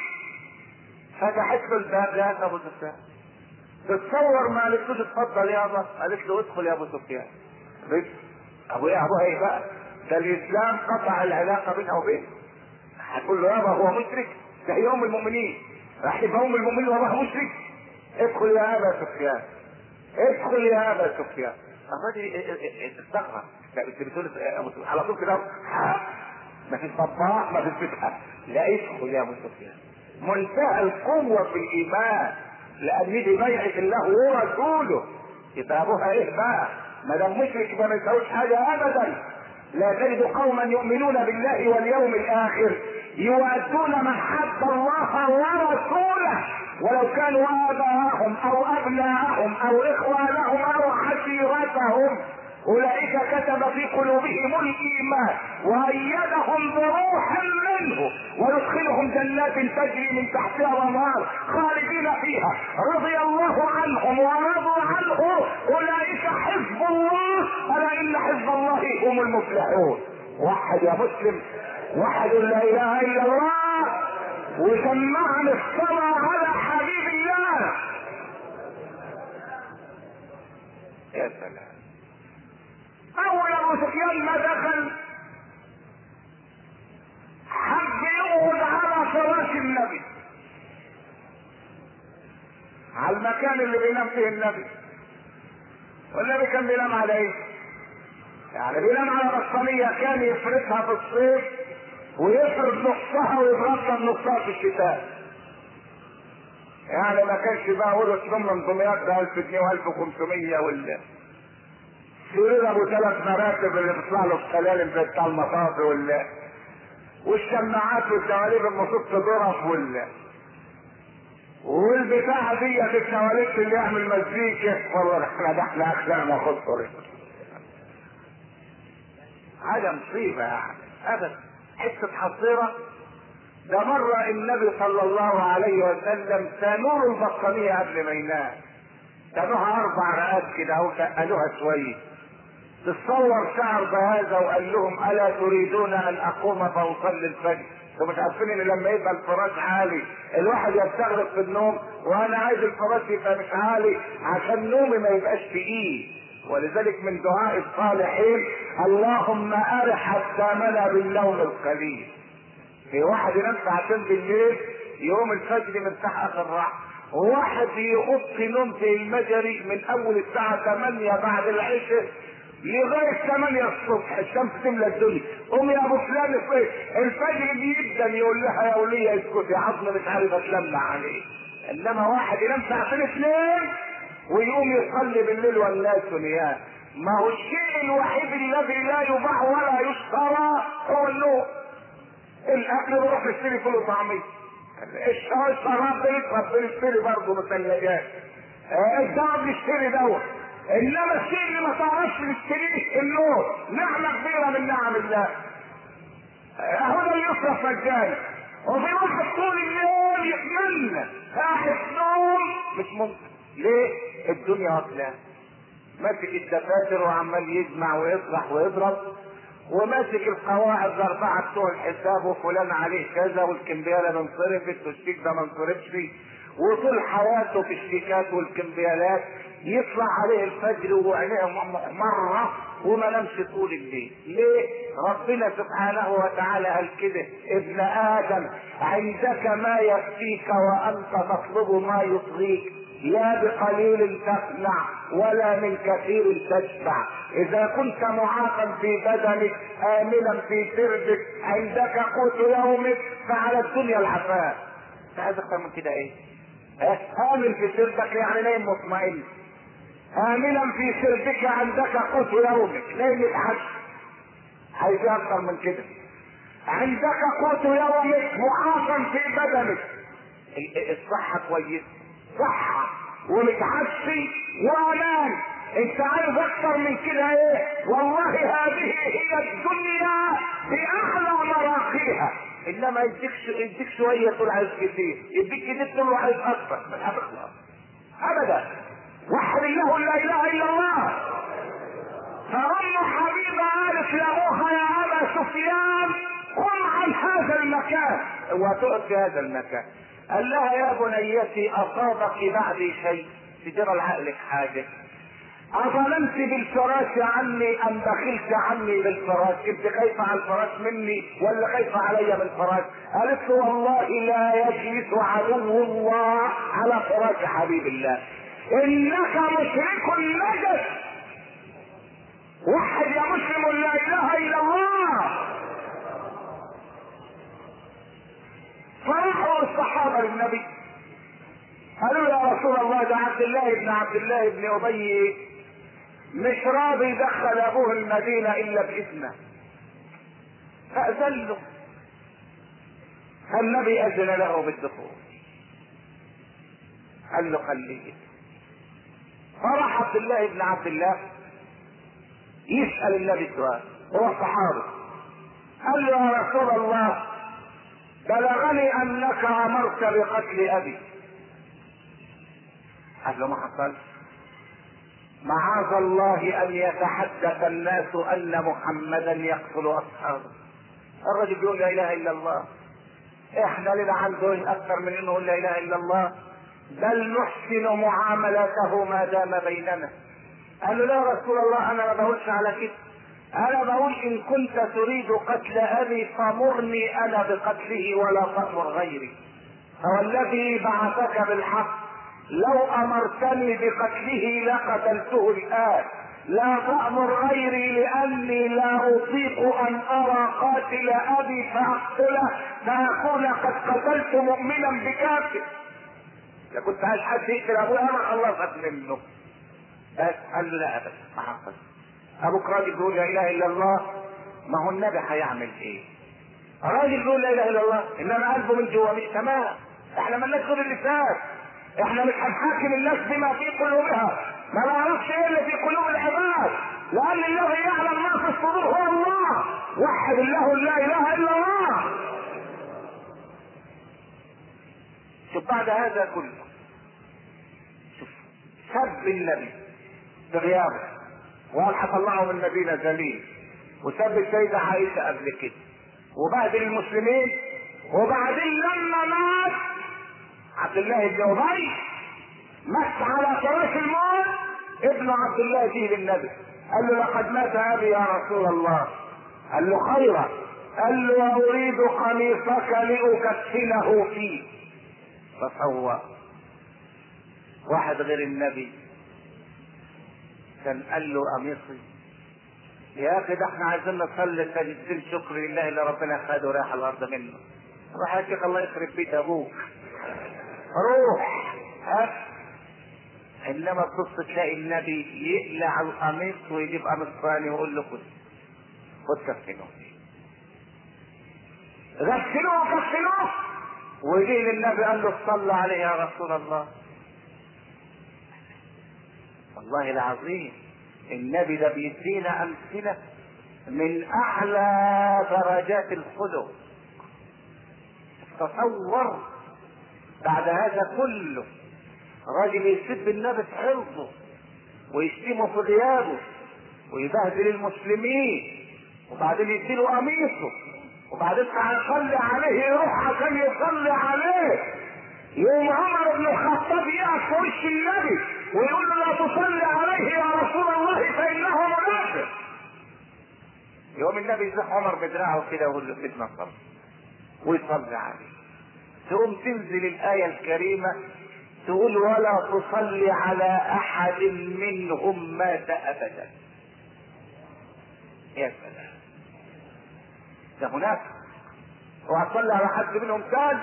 فتحت له الباب لقت ابو سفيان تتصور ما قالتلوش اتفضل يابا قالت له ادخل يا ابو سفيان بس ابو ايه ابوها ايه بقى ده الاسلام قطع العلاقه بينها وبينه هتقول له يابا هو مشرك ده هي ام المؤمنين راح يبقى ام المؤمنين وابوها مشرك ادخل يا ابا سفيان ادخل يا ابا سفيان الراجل استغرب انت بتقول على طول كده ما فيش طباخ ما فيش فتحه لا ادخل يا ابو سفيان منتهى القوه في الايمان لان دي بيعه الله ورسوله يبقى ابوها ايه بقى ما دام مشرك يبقى ما يسويش حاجه ابدا لا تجد قوما يؤمنون بالله واليوم الاخر يؤدون من حب الله ورسوله ولو كانوا اباءهم او ابناءهم او اخوانهم او عشيرتهم اولئك كتب في قلوبهم الايمان وايدهم بروح منه ويدخلهم جنات تجري من تحتها الانهار خالدين فيها رضي الله عنهم ورضوا عنه اولئك حزب الله الا ان حزب الله هم المفلحون وحد يا مسلم وحد لا اله الا الله وسمعنا الصلاه على حبيب الله يا سلام اول ابو سفيان ما دخل حب يقعد على فراش النبي على المكان اللي بينام فيه النبي والنبي كان بينام على ايه يعني بينام على بطانية كان يفرشها في الصيف ويفرد نصها ويبرد نصها في الشتاء يعني ما كانش بقى ورث من دمياط ب 1000 جنيه و1500 ولا سرير ابو ثلاث مراتب اللي بيطلع له السلالم زي بتاع المطاف وال والشماعات والدواليب المفروض تضرب وال والبتاعة دي الكواليس اللي يعمل مزيكا والله احنا ده احنا اخلاقنا خطر هذا مصيبة يعني ابدا حتة حصيرة ده مرة النبي صلى الله عليه وسلم تنور البطانية قبل ما ينام كانوها اربع رقات كده اهو قالوها شويه تتصور شعر بهذا وقال لهم الا تريدون ان اقوم فاصلي الفجر انتوا مش عارفين ان لما يبقى الفراش عالي الواحد يستغرق في النوم وانا عايز الفراش يبقى مش عالي عشان نومي ما يبقاش تقيل ولذلك من دعاء الصالحين اللهم ارح اجسامنا بالنوم القليل في واحد ينام ساعتين بالليل يوم الفجر مرتاح اخر راحه وواحد يغط نوم في المجري من اول الساعه 8 بعد العشاء لغايه 8 الصبح الشمس تملى الدنيا قوم يا ابو فلان الفجر بيبدا يقول لها يا وليه اسكتي عظم مش عارف اتلمع عليه انما واحد ينام ساعتين اثنين ويقوم يصلي بالليل والناس نيام ما هو الشيء الوحيد الذي لا يباع ولا يشترى هو النوم الاكل بروح نشتري كله طعميه الشراب بنشرب بنشتري برضه مثلجات الدواء بنشتري دواء انما الشيء اللي ما تعرفش تشتريه النور نعمه كبيره من نعم الله اهو ده اللي يصرف مجاني وفي واحد طول الليل يتمنى قاعد نوم مش ممكن ليه الدنيا واكلاه ماسك الدفاتر وعمال يجمع ويطرح ويضرب وماسك القواعد الاربعه بتوع الحساب وفلان عليه كذا والكمبياله ما انصرفت والشيك ده ما انصرفش وطول حياته في الشيكات والكمبيالات يطلع عليه الفجر وعينيه محمره وما نمشي طول الليل ليه ربنا سبحانه وتعالى قال كده ابن ادم عندك ما يكفيك وانت تطلب ما يطغيك لا بقليل تقنع ولا من كثير تشبع اذا كنت معاقا في بدنك امنا في سربك عندك قوت يومك فعلى الدنيا العفاف عايز اكتر من كده ايه امن في سربك يعني نايم مطمئن امنا في سربك عندك قوت يومك نايم الحج عايز اكتر من كده عندك قوت يومك معاقا في بدنك الصحة كويسة صحة ومتعشي وامان انت عايز اكتر من كده ايه والله هذه هي الدنيا باعلى مراقيها انما يديك يديك شويه تقول عايز كتير يديك كتير تقول عايز اكتر مش هتخلص ابدا وحد الله لا اله الا الله فام حبيبه قالت لابوها يا ابا سفيان قم عن هذا المكان وتقعد في هذا المكان قال لها يا بنيتي اصابك بعدي شيء تجرى لعقلك حاجه أظلمت بالفراش عني أم بخلت عني بالفراش؟ أنت خايفة على الفراش مني ولا خايفة علي بالفراش؟ قالت له والله لا يجلس عدو الله على فراش حبيب الله. إنك مشرك نجس. وحد يا مسلم لا إله إلا الله. فراحوا الصحابة للنبي قالوا يا رسول الله ده عبد الله بن عبد الله بن أبي مش راضي يدخل ابوه المدينة الا باذنه فاذن له فالنبي اذن له بالدخول قال له خليه فراح عبد الله بن عبد الله يسأل النبي السؤال هو الصحابي قال له يا رسول الله بلغني انك امرت بقتل ابي قال له ما حصلش معاذ الله ان يتحدث الناس ان محمدا يقتل اصحابه الرجل بيقول لا اله الا الله احنا لنا عنده اكثر من انه يقول لا اله الا الله بل نحسن معاملته ما دام بيننا قال له لا رسول الله انا ما بقولش على كده انا بقول ان كنت تريد قتل ابي فمرني انا بقتله ولا تامر غيري فوالذي بعثك بالحق لو امرتني بقتله لقتلته الان لا تأمر غيري لأني لا أطيق أن أرى قاتل أبي فأقتله فأكون قد قتلت مؤمنا بكافر. إذا كنت عايز حد يقتل أبوي أنا خلصت منه. بس قال له لا أبدا ما حصل. أبوك راجل بيقول لا إله إلا الله ما هو النبي هيعمل إيه؟ راجل بيقول لا إله إلا الله إنما قلبه من جوه مش تمام. إحنا مالناش غير اللسان. احنا مش هنحاكم الناس بما في قلوبها ما نعرفش ايه اللي في قلوب العباد لان الذي يعلم ما في الصدور هو الله وحد الله لا اله الا الله شوف بعد هذا كله شوف سب النبي بغيابه وقال هطلعه من المدينه ذليل وسب السيده عائشه قبل كده وبهدل المسلمين وبعدين لما مات عبد الله بن ابي مس على فراش الموت ابن عبد الله جه للنبي قال له لقد مات ابي يا رسول الله قال له خيرا قال له اريد قميصك لاكفنه فيه فسوى واحد غير النبي كان قال له قميصي يا اخي ده احنا عايزين نصلي سجدتين شكر لله اللي ربنا خده راح الارض منه راح يا شيخ الله يخرب بيت ابوك روح ها انما تبص تلاقي النبي يقلع القميص ويجيب قميص ثاني ويقول له خد خد كفنوه غسلوه كفنوه ويجي للنبي قال له صلى عليه يا رسول الله والله العظيم النبي ده بيدينا امثله من اعلى درجات الخلق تصور بعد هذا كله راجل يسب النبي في حرصه ويشتمه في غيابه ويبهدل المسلمين وبعدين يديله قميصه وبعدين هيصلي عليه يروح عشان يصلي عليه يوم عمر بن الخطاب يقف في وش النبي ويقول له لا تصلي عليه يا رسول الله فانه منافق يوم النبي يزح عمر بدراعه كده ويقول له سيدنا صلي ويصلي عليه تقوم تنزل الآية الكريمة تقول ولا تصلي على أحد منهم مات أبدا يا سلام ده منافق وهتصلي على حد منهم تاني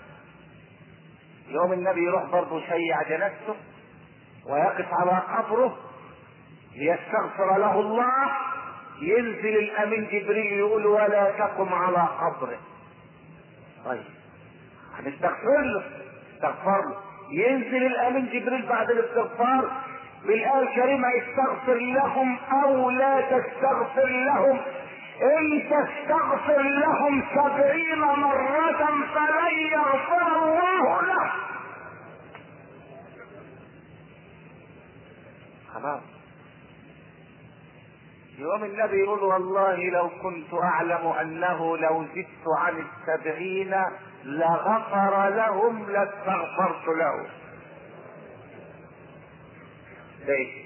يوم النبي يروح برضه يشيع جنازته ويقف على قبره ليستغفر له الله ينزل الامين جبريل يقول ولا تقم على قبره طيب هنستغفر له استغفر له ينزل الامين جبريل بعد الاستغفار بالايه الكريمه استغفر لهم او لا تستغفر لهم ان تستغفر لهم سبعين مرة فلن يغفر الله له خلاص يوم النبي يقول والله لو كنت اعلم انه لو زدت عن السبعين لغفر لهم لاستغفرت له ده ايه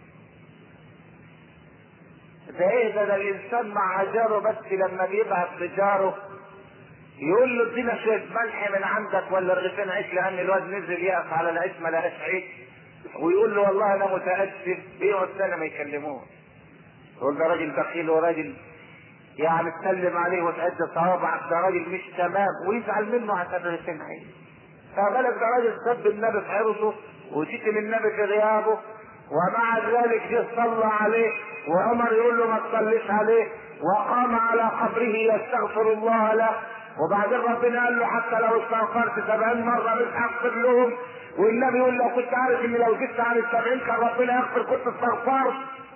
ده ايه ده, ده الانسان مع جاره بس لما بيبعت لجاره يقول له ادينا شويه ملح من عندك ولا رغيفين عيش لان الواد نزل يقف على العيش ما لقاش عيش ويقول له والله انا متاسف بيقعد سنه ما يكلموش يقول ده راجل بخيل وراجل يعني تسلم عليه وتعد صوابعك ده راجل مش تمام ويزعل منه عشان رغيفين عيش فبالك ده راجل سب النبي في حرصه وشتم النبي في غيابه ومع ذلك جه صلى عليه وعمر يقول له ما تصليش عليه وقام على قبره يستغفر الله له وبعدين ربنا قال له حتى لو استغفرت سبعين مرة مش هغفر لهم والنبي يقول لو كنت عارف ان لو زدت عن السبعين كان ربنا يغفر كنت استغفرت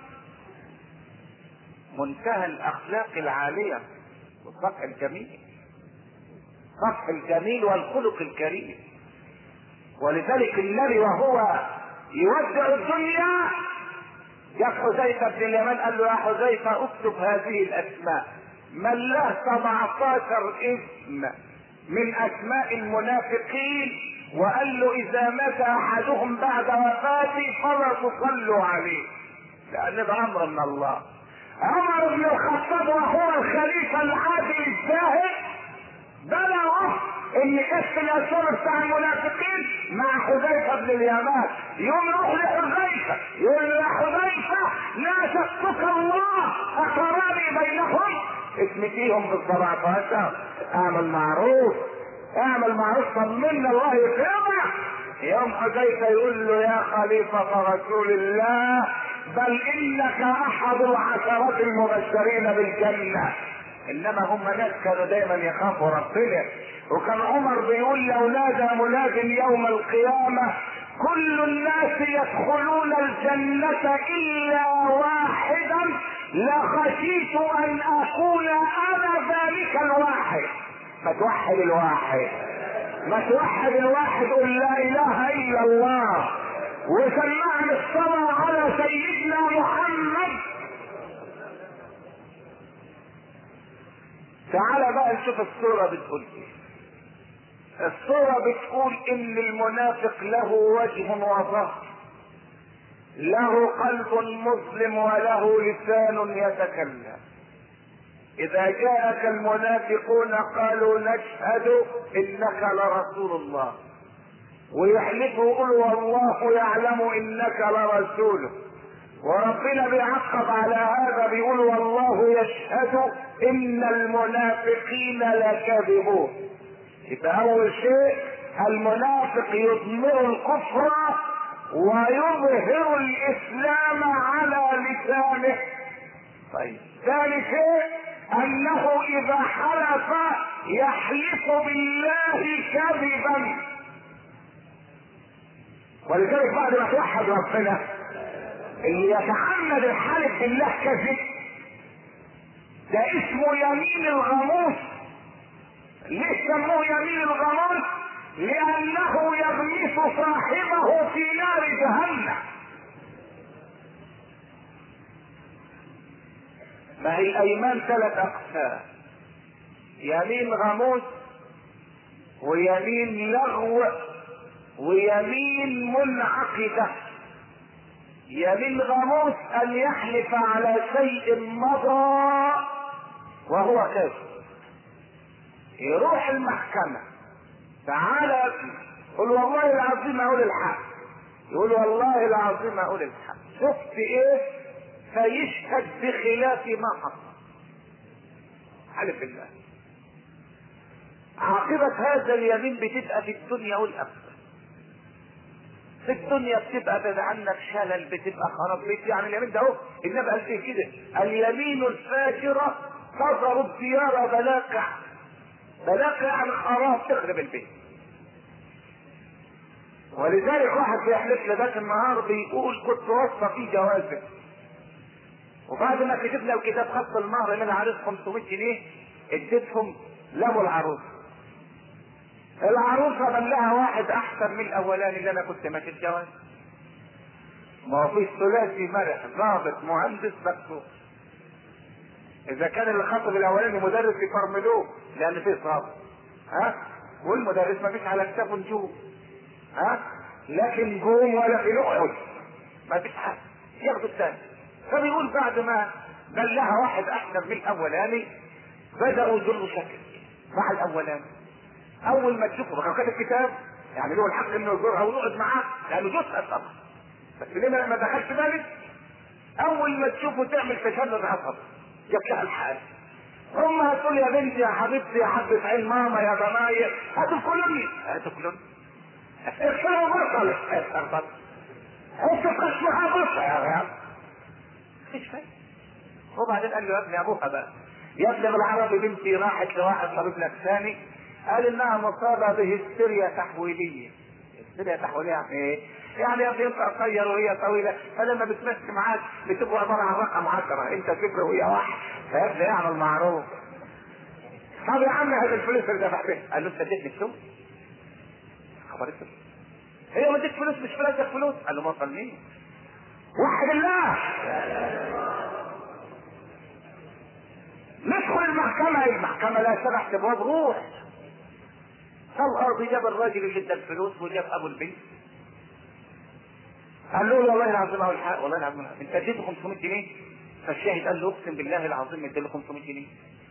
منتهى الاخلاق العالية والصفح الجميل الصفح الجميل والخلق الكريم ولذلك النبي وهو يودع الدنيا جاء حذيفه بن اليمان قال له يا حذيفه اكتب هذه الاسماء من له 17 اسم من اسماء المنافقين وقال له اذا مات احدهم بعد وفاتي فلا تصلوا عليه لان ده امر من الله عمر بن الخطاب وهو الخليفه العادل الزاهد بلغه ان كشف الاسرار بتاع المنافقين مع حذيفه بن اليمان يوم يروح لحذيفه يقول له يا حذيفه لا تترك الله اقراني بينهم اسم فيهم بال 17 اعمل معروف اعمل معروف طمنا الله يكرمك يوم حذيفه يقول له يا خليفه رسول الله بل انك احد العشرة المبشرين بالجنه انما هم ناس كانوا دايما يخافوا ربنا وكان عمر بيقول لو نادى مناد يوم القيامة كل الناس يدخلون الجنة إلا واحدا لخشيت أن أكون أنا ذلك الواحد ما توحد الواحد ما توحد الواحد قل لا إله إلا الله وسمعنا الصلاة على سيدنا محمد تعال بقى نشوف الصورة بتقول ايه الصورة بتقول ان المنافق له وجه وظهر له قلب مسلم وله لسان يتكلم اذا جاءك المنافقون قالوا نشهد انك لرسول الله ويحلفوا يقولوا والله يعلم انك لرسوله وربنا بيعقب على هذا بيقول والله يشهد ان المنافقين لكاذبون يبقى اول شيء المنافق يضمر الكفر ويظهر الاسلام على لسانه طيب ثاني شيء انه اذا حلف يحلف بالله كذبا ولذلك بعد ما توحد ربنا اللي يتعمد الحلف بالله كذب ده اسمه يمين الغموس ليه سموه يمين الغموس لانه يغمس صاحبه في نار جهنم ما هي الايمان ثلاث اقسام يمين غموس ويمين لغو ويمين منعقده يمين غموس ان يحلف على شيء مضى وهو كافر يروح المحكمة تعالى يا ابني قل والله العظيم اقول الحق يقول والله العظيم اقول الحق شفت ايه فيشهد بخلاف ما حصل حلف بالله عاقبة هذا اليمين بتبقى في الدنيا والآخرة في الدنيا بتبقى بعد عنك شلل بتبقى خراب بيت يعني اليمين ده اهو النبي قال فيه كده اليمين الفاجرة تظهر الديار بلاقع بلاقع يعني خراب تخرب البيت ولذلك واحد بيحلف لي ذاك النهار بيقول كنت واصفه في جوازه وبعد ما كتب لي الكتاب خط المهر اللي انا عارف 500 جنيه اديتهم لابو العروسه العروسه بل لها واحد احسن من الاولاني اللي انا كنت ماشي الجواز ما هو في ثلاثي مرح ضابط مهندس دكتور اذا كان اللي خطب الاولاني مدرس يفرملوه لان فيه صابر ها والمدرس ما فيش على كتافه نجوم ها لكن جوم ولا في لقعد ما فيش حد ياخدوا الثاني فبيقول بعد ما بل لها واحد احسن من الاولاني بداوا يجروا شكل مع الاولاني اول ما تشوفه بقى كاتب الكتاب يعني له الحق انه يزورها ويقعد معاه لانه جزء طبعا بس ليه ما دخلش بالك اول ما تشوفه تعمل تشنج عصب جاب لها الحال ثم هتقول يا بنتي يا حبيبتي يا حبة عين ماما يا ضنايا هتاكلوني هتاكلوني اغسلوا بصل اربط هتفقش معاه بصل يا غير مفيش فايدة وبعدين قال له يا ابني ابوها بقى يا ابني بالعربي بنتي راحت لواحد طبيب نفساني قال انها مصابه بهستيريا تحويليه هستيريا تحويليه يعني ايه؟ يعني يا ابني انت قصير وهي طويله فلما بتمشي معاك بتبقوا عباره عن رقم 10 انت صفر وهي واحد فيا ابني اعمل معروف طب يا عم هذه الفلوس اللي دفعتها قال له انت اديتني فلوس خبر اسود هي ما اديك فلوس مش فلوسك فلوس قال له ما صليني وحد الله ندخل المحكمة المحكمة لا سمح ابواب روح فالقاضي جاب الراجل اللي ادى الفلوس وجاب ابو البنت قال له والله العظيم اقول الحق والله العظيم انت اديته 500 جنيه فالشاهد قال له اقسم بالله العظيم اديله 500 جنيه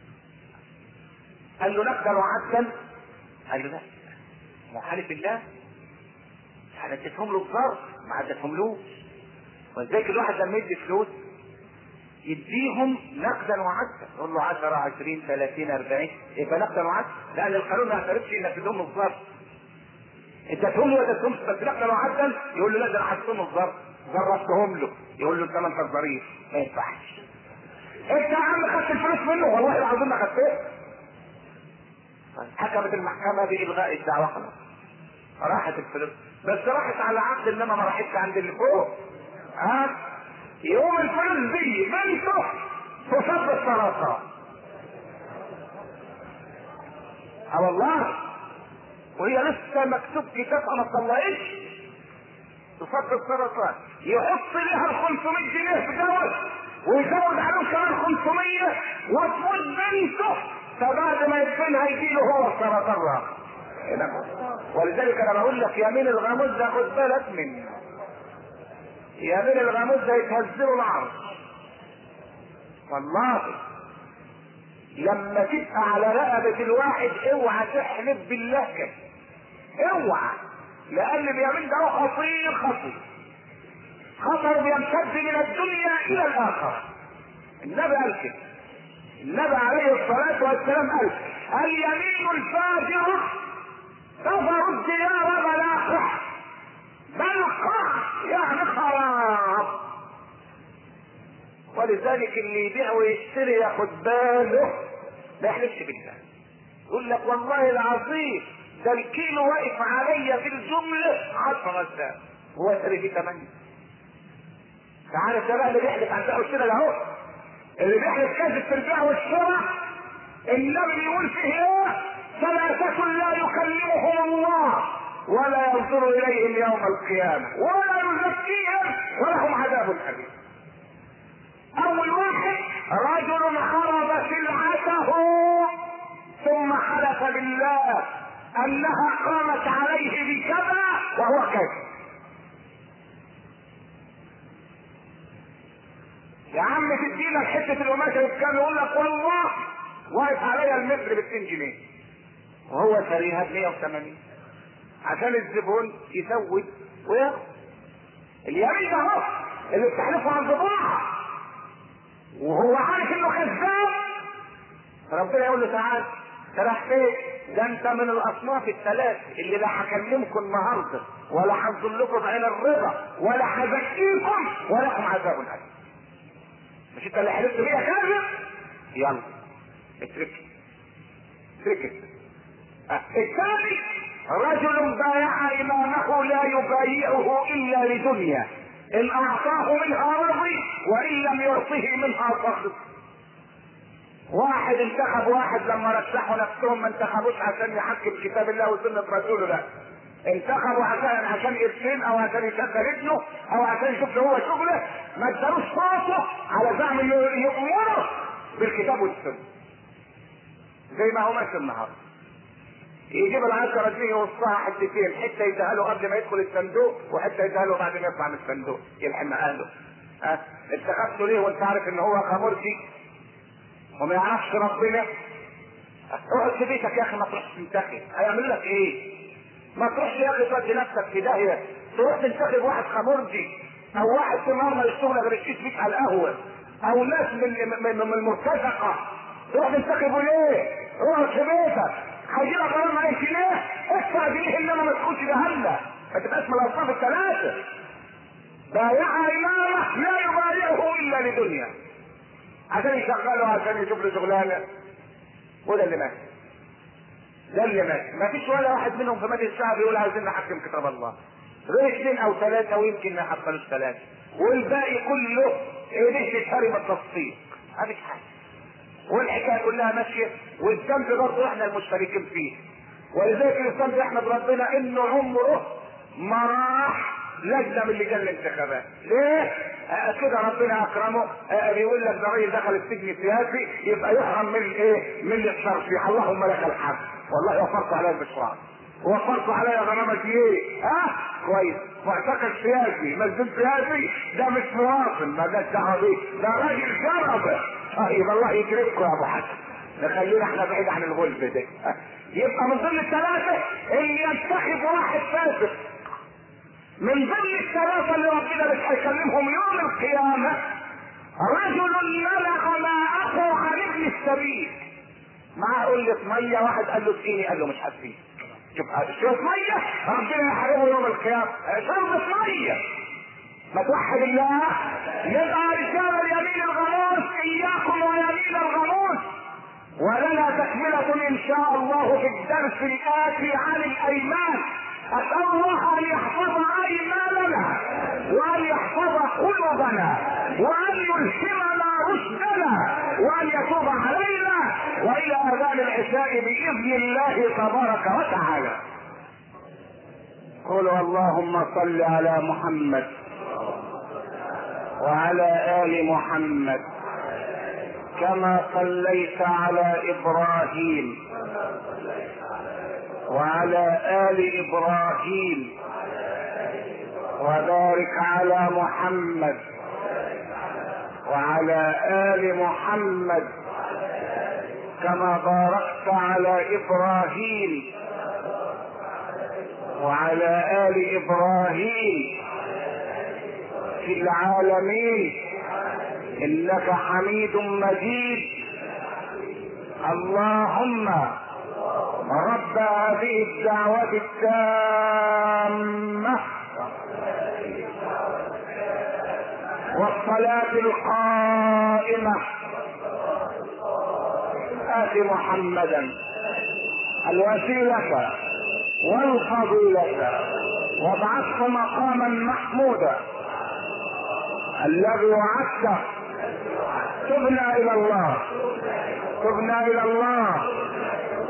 قال له نقدا وعدا قال له لا محالف بالله انا اديتهم له الظرف ما اديتهم له ولذلك الواحد لما يدي فلوس يديهم نقدا وعدا يقول له 10 20 30 40 يبقى نقدا وعدا لان القانون ما يعترفش انك تديهم الظرف اديتهم له اديتهم بس نقدا وعدا يقول له لا ده انا حطيتهم الظرف ظرفتهم له يقول له انت ما انت ظريف ما ينفعش انت يا عم خدت الفلوس منه والله العظيم ما خدتها حكمت المحكمة بإلغاء الدعوة خلاص راحت الفلوس بس راحت على عقد انما ما راحتش عند اللي فوق ها يوم الفلوس دي بنته تصاب بالسرطان اه والله وهي لسه مكتوب كتابها ما طلعتش تصاب بالسرطان يحط لها ال 500 جنيه في جوز ويزود عليهم كمان 500 وتموت بنته فبعد ما يدفنها يجي له هو السرطان راح ولذلك انا بقول لك يمين الغاموس ده خد بالك منه يمين الغاموس ده يتهزله العرش والله لما تبقى على رقبة الواحد اوعى تحلف بالله كده اوعى لان اليمين ده خطير خطير خطر بيمتد من الدنيا الى الاخره النبي قال كده النبي عليه الصلاة والسلام قال اليمين الفاجرة تظهر الديار بلاقع بلقع يعني خراب ولذلك اللي يبيع ويشتري ياخد باله ما يحلفش بالله يقول لك والله العظيم ده الكيلو واقف عليا في الجملة 10 ساعة هو يشتري فيه 8 تعرف ده بقى اللي بيحلف عن بيع والشراء اهو اللي بيحلف كذب في البيع والشراء النبي بيقول فيه ايه؟ ثلاثة لا يكلمهم الله ولا ينظر إليهم يوم القيامة ولا يزكيهم ولهم عذاب أليم أول واحد رجل عرض سلعته ثم حلف بالله أنها قامت عليه بكذا وهو كذب يا عم تدينا حته القماشه بكام يقول لك والله واقف عليا المتر ب 2 جنيه وهو شاريها ب 180 عشان الزبون يزود وياخد اليمين ده اهو اللي بتحلفه على البضاعه وهو عارف انه كذاب ربنا يقول له تعالى راح فين؟ ده انت من الاصناف الثلاث اللي لا هكلمكم النهارده ولا هنزل لكم عين الرضا ولا هزكيكم ولكم عذاب اليم مش انت اللي حلفت بيها كاذب يلا اترك اترك اه. الثاني رجل بايع امامه لا يبايعه الا لدنيا ان اعطاه منها رضي وان لم يعطه منها سخط واحد انتخب واحد لما رشحوا نفسهم ما انتخبوش عشان يحكم كتاب الله وسنه رسوله لا انتخبوا عشان عشان قرشين او عشان يشغل ابنه او عشان يشوف له هو شغله ما ادالوش صوته على زعم يؤمره بالكتاب والسنه زي ما هو ماشي النهارده يجيب العشرة جنيه يوصها حتتين حته يديها له قبل ما يدخل الصندوق وحته يديها له بعد ما يطلع من الصندوق يلحم اهله ها اتخذته ليه وانت عارف ان هو خمرجي وما يعرفش ربنا اقعد في بيتك يا اخي ما تروحش تنتخب هيعمل لك ايه؟ ما تروحش يا اخي تودي نفسك في داهيه تروح تنتخب واحد خمرجي او واحد في مرمى يشتغل غير الشيش بيك على القهوه او ناس من من, من المرتزقه تروح تنتخبوا ليه؟ اقعد في بيتك هيجي لك غرام عليك جنيه ادفع جنيه انما ما تدخلش جهنم ما تبقاش من الاصناف الثلاثه بايع امامه لا يبايعه الا لدنيا عشان يشغله عشان يشوف له شغلانه وده اللي ماشي ده اللي ماشي ما فيش ولا واحد منهم في مجلس الشعب يقول عايزين نحكم كتاب الله غير اثنين او ثلاثه ويمكن ما يحصلوش ثلاثه والباقي كله ايديه تتهري بالتصفيق ما فيش حاجه والحكايه كلها ماشيه والذنب برضه احنا المشتركين فيه ولذلك الانسان بيحمد ربنا انه عمره ما راح لجنه من لجان الانتخابات ليه؟ آه كده ربنا اكرمه آه بيقول لك ده راجل دخل السجن السياسي يبقى يحرم من الايه؟ من الترشيح اللهم لك الحمد والله وفرت عليا المشروع وفرت عليا برنامج ايه؟ ها؟ أه؟ كويس معتقل سياسي مسجد سياسي ده مش مواطن ما ده دعوه بيه ده راجل جربه طيب الله يكرمكم يا ابو حسن نخلينا احنا بعيد عن الغلب ده يبقى من ضمن الثلاثه اللي ينتخب واحد فاسق من ضمن الثلاثة اللي ربنا مش هيكلمهم يوم القيامة رجل بلغ ماءه عن ابن السبيل معاه قلة مية واحد قال له اسقيني قال له مش هسقيك شوف شوف مية ربنا يحرمه يوم القيامة شربة مية ما توحد الله يبقى رجال اليمين الغموس اياكم ويمين الغموس ولنا تكملة ان شاء الله في الدرس الاتي عن الايمان اسال الله ان يحفظ ايماننا وان يحفظ قلوبنا وان يلهمنا رشدنا وان يتوب علينا والى اذان العشاء باذن الله تبارك وتعالى قولوا اللهم صل على محمد وعلى ال محمد كما صليت على ابراهيم وعلى ال ابراهيم وبارك على محمد وعلى ال محمد كما باركت على ابراهيم وعلى ال ابراهيم في العالمين انك حميد مجيد اللهم رب هذه الدعوة التامة والصلاة القائمة آت محمدا الوسيلة والفضيلة وابعثه مقاما محمودا الذي وعدته تبنا الى الله تبنا الى الله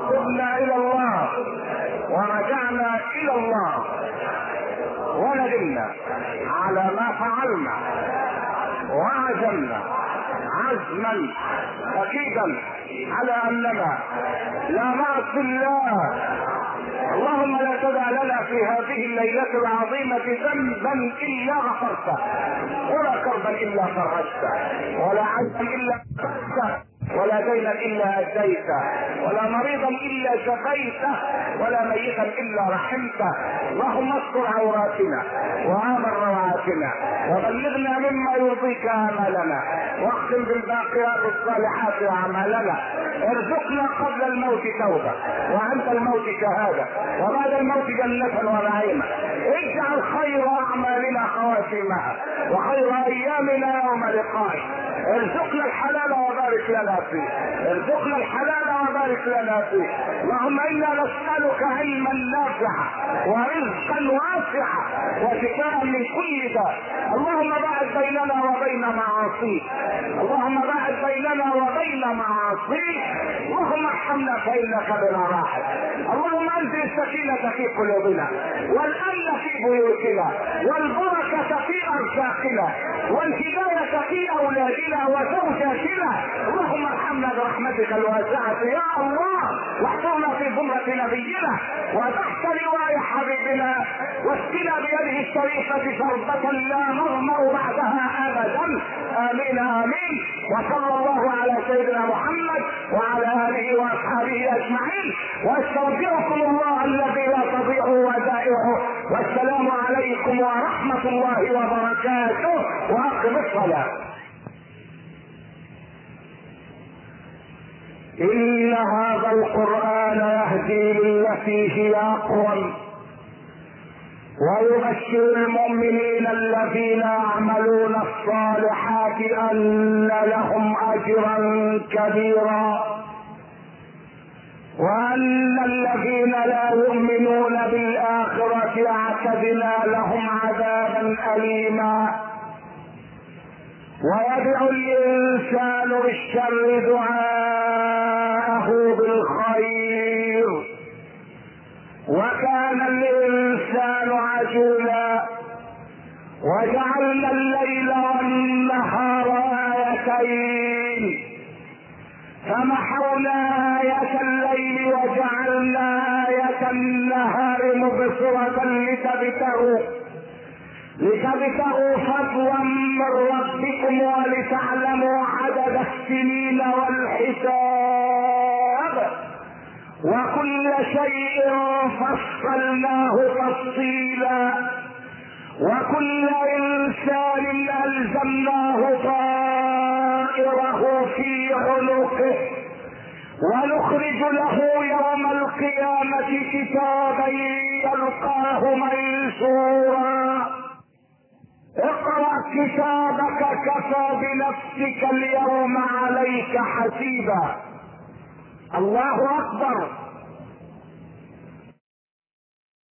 تبنا الى الله ورجعنا الى الله وندمنا على ما فعلنا وعزمنا عزما اكيدا على اننا لا نعصي الله اللهم لا تدع لنا في هذه الليلة العظيمة ذنبا إلا غفرته ولا كربا إلا فرجته ولا عزا إلا فرجته ولا دينا الا اديته ولا مريضا الا شفيته ولا ميتا الا رحمته اللهم استر عوراتنا وامن روعاتنا وبلغنا مما يرضيك امالنا واختم بالباقيات الصالحات اعمالنا ارزقنا قبل الموت توبه وعند الموت شهاده وبعد الموت جنه ونعيما اجعل خير اعمالنا خواتيمها وخير ايامنا يوم لقائك ارزقنا الحلال وبارك لنا فيه ارزقنا الحلال وبارك لنا فيه اللهم انا نسالك علما نافعا ورزقا واسعا وشفاء من كل داء اللهم باعد بيننا وبين معاصيك اللهم باعد بيننا وبين معاصيك اللهم ارحمنا فانك بنا راحل اللهم انزل السكينه في قلوبنا والامن في بيوتنا والبركه في ارزاقنا والهدايه في اولادنا وزوجاتنا اللهم ارحمنا برحمتك الواسعه يا الله واحفظنا في زمره نبينا وتحت لواء حبيبنا واسقنا بيده الشريفه شربه لا نظمأ بعدها ابدا امين امين وصلى الله على سيدنا محمد وعلى اله واصحابه اجمعين واستغفركم الله الذي لا تضيع ودائعه والسلام عليكم ورحمه الله وبركاته واقم الصلاه ان هذا القران يهدي للتي هي اقوم ويبشر المؤمنين الذين يعملون الصالحات ان لهم اجرا كبيرا وان الذين لا يؤمنون بالاخره اعتدنا لهم عذابا اليما ويدعو الانسان بالشر دعاءه بالخير وكان الانسان عجولا وجعلنا الليل والنهار ايتين فمحونا آية الليل وجعلنا آية النهار مبصرة لتبتغوا لتبتغوا فضلا من ربكم ولتعلموا عدد السنين والحساب وكل شيء فصلناه تفصيلا وكل انسان الزمناه طائره في عنقه ونخرج له يوم القيامة كتابا يلقاه منشورا اقرأ كتابك كفى بنفسك اليوم عليك حسيبا الله اكبر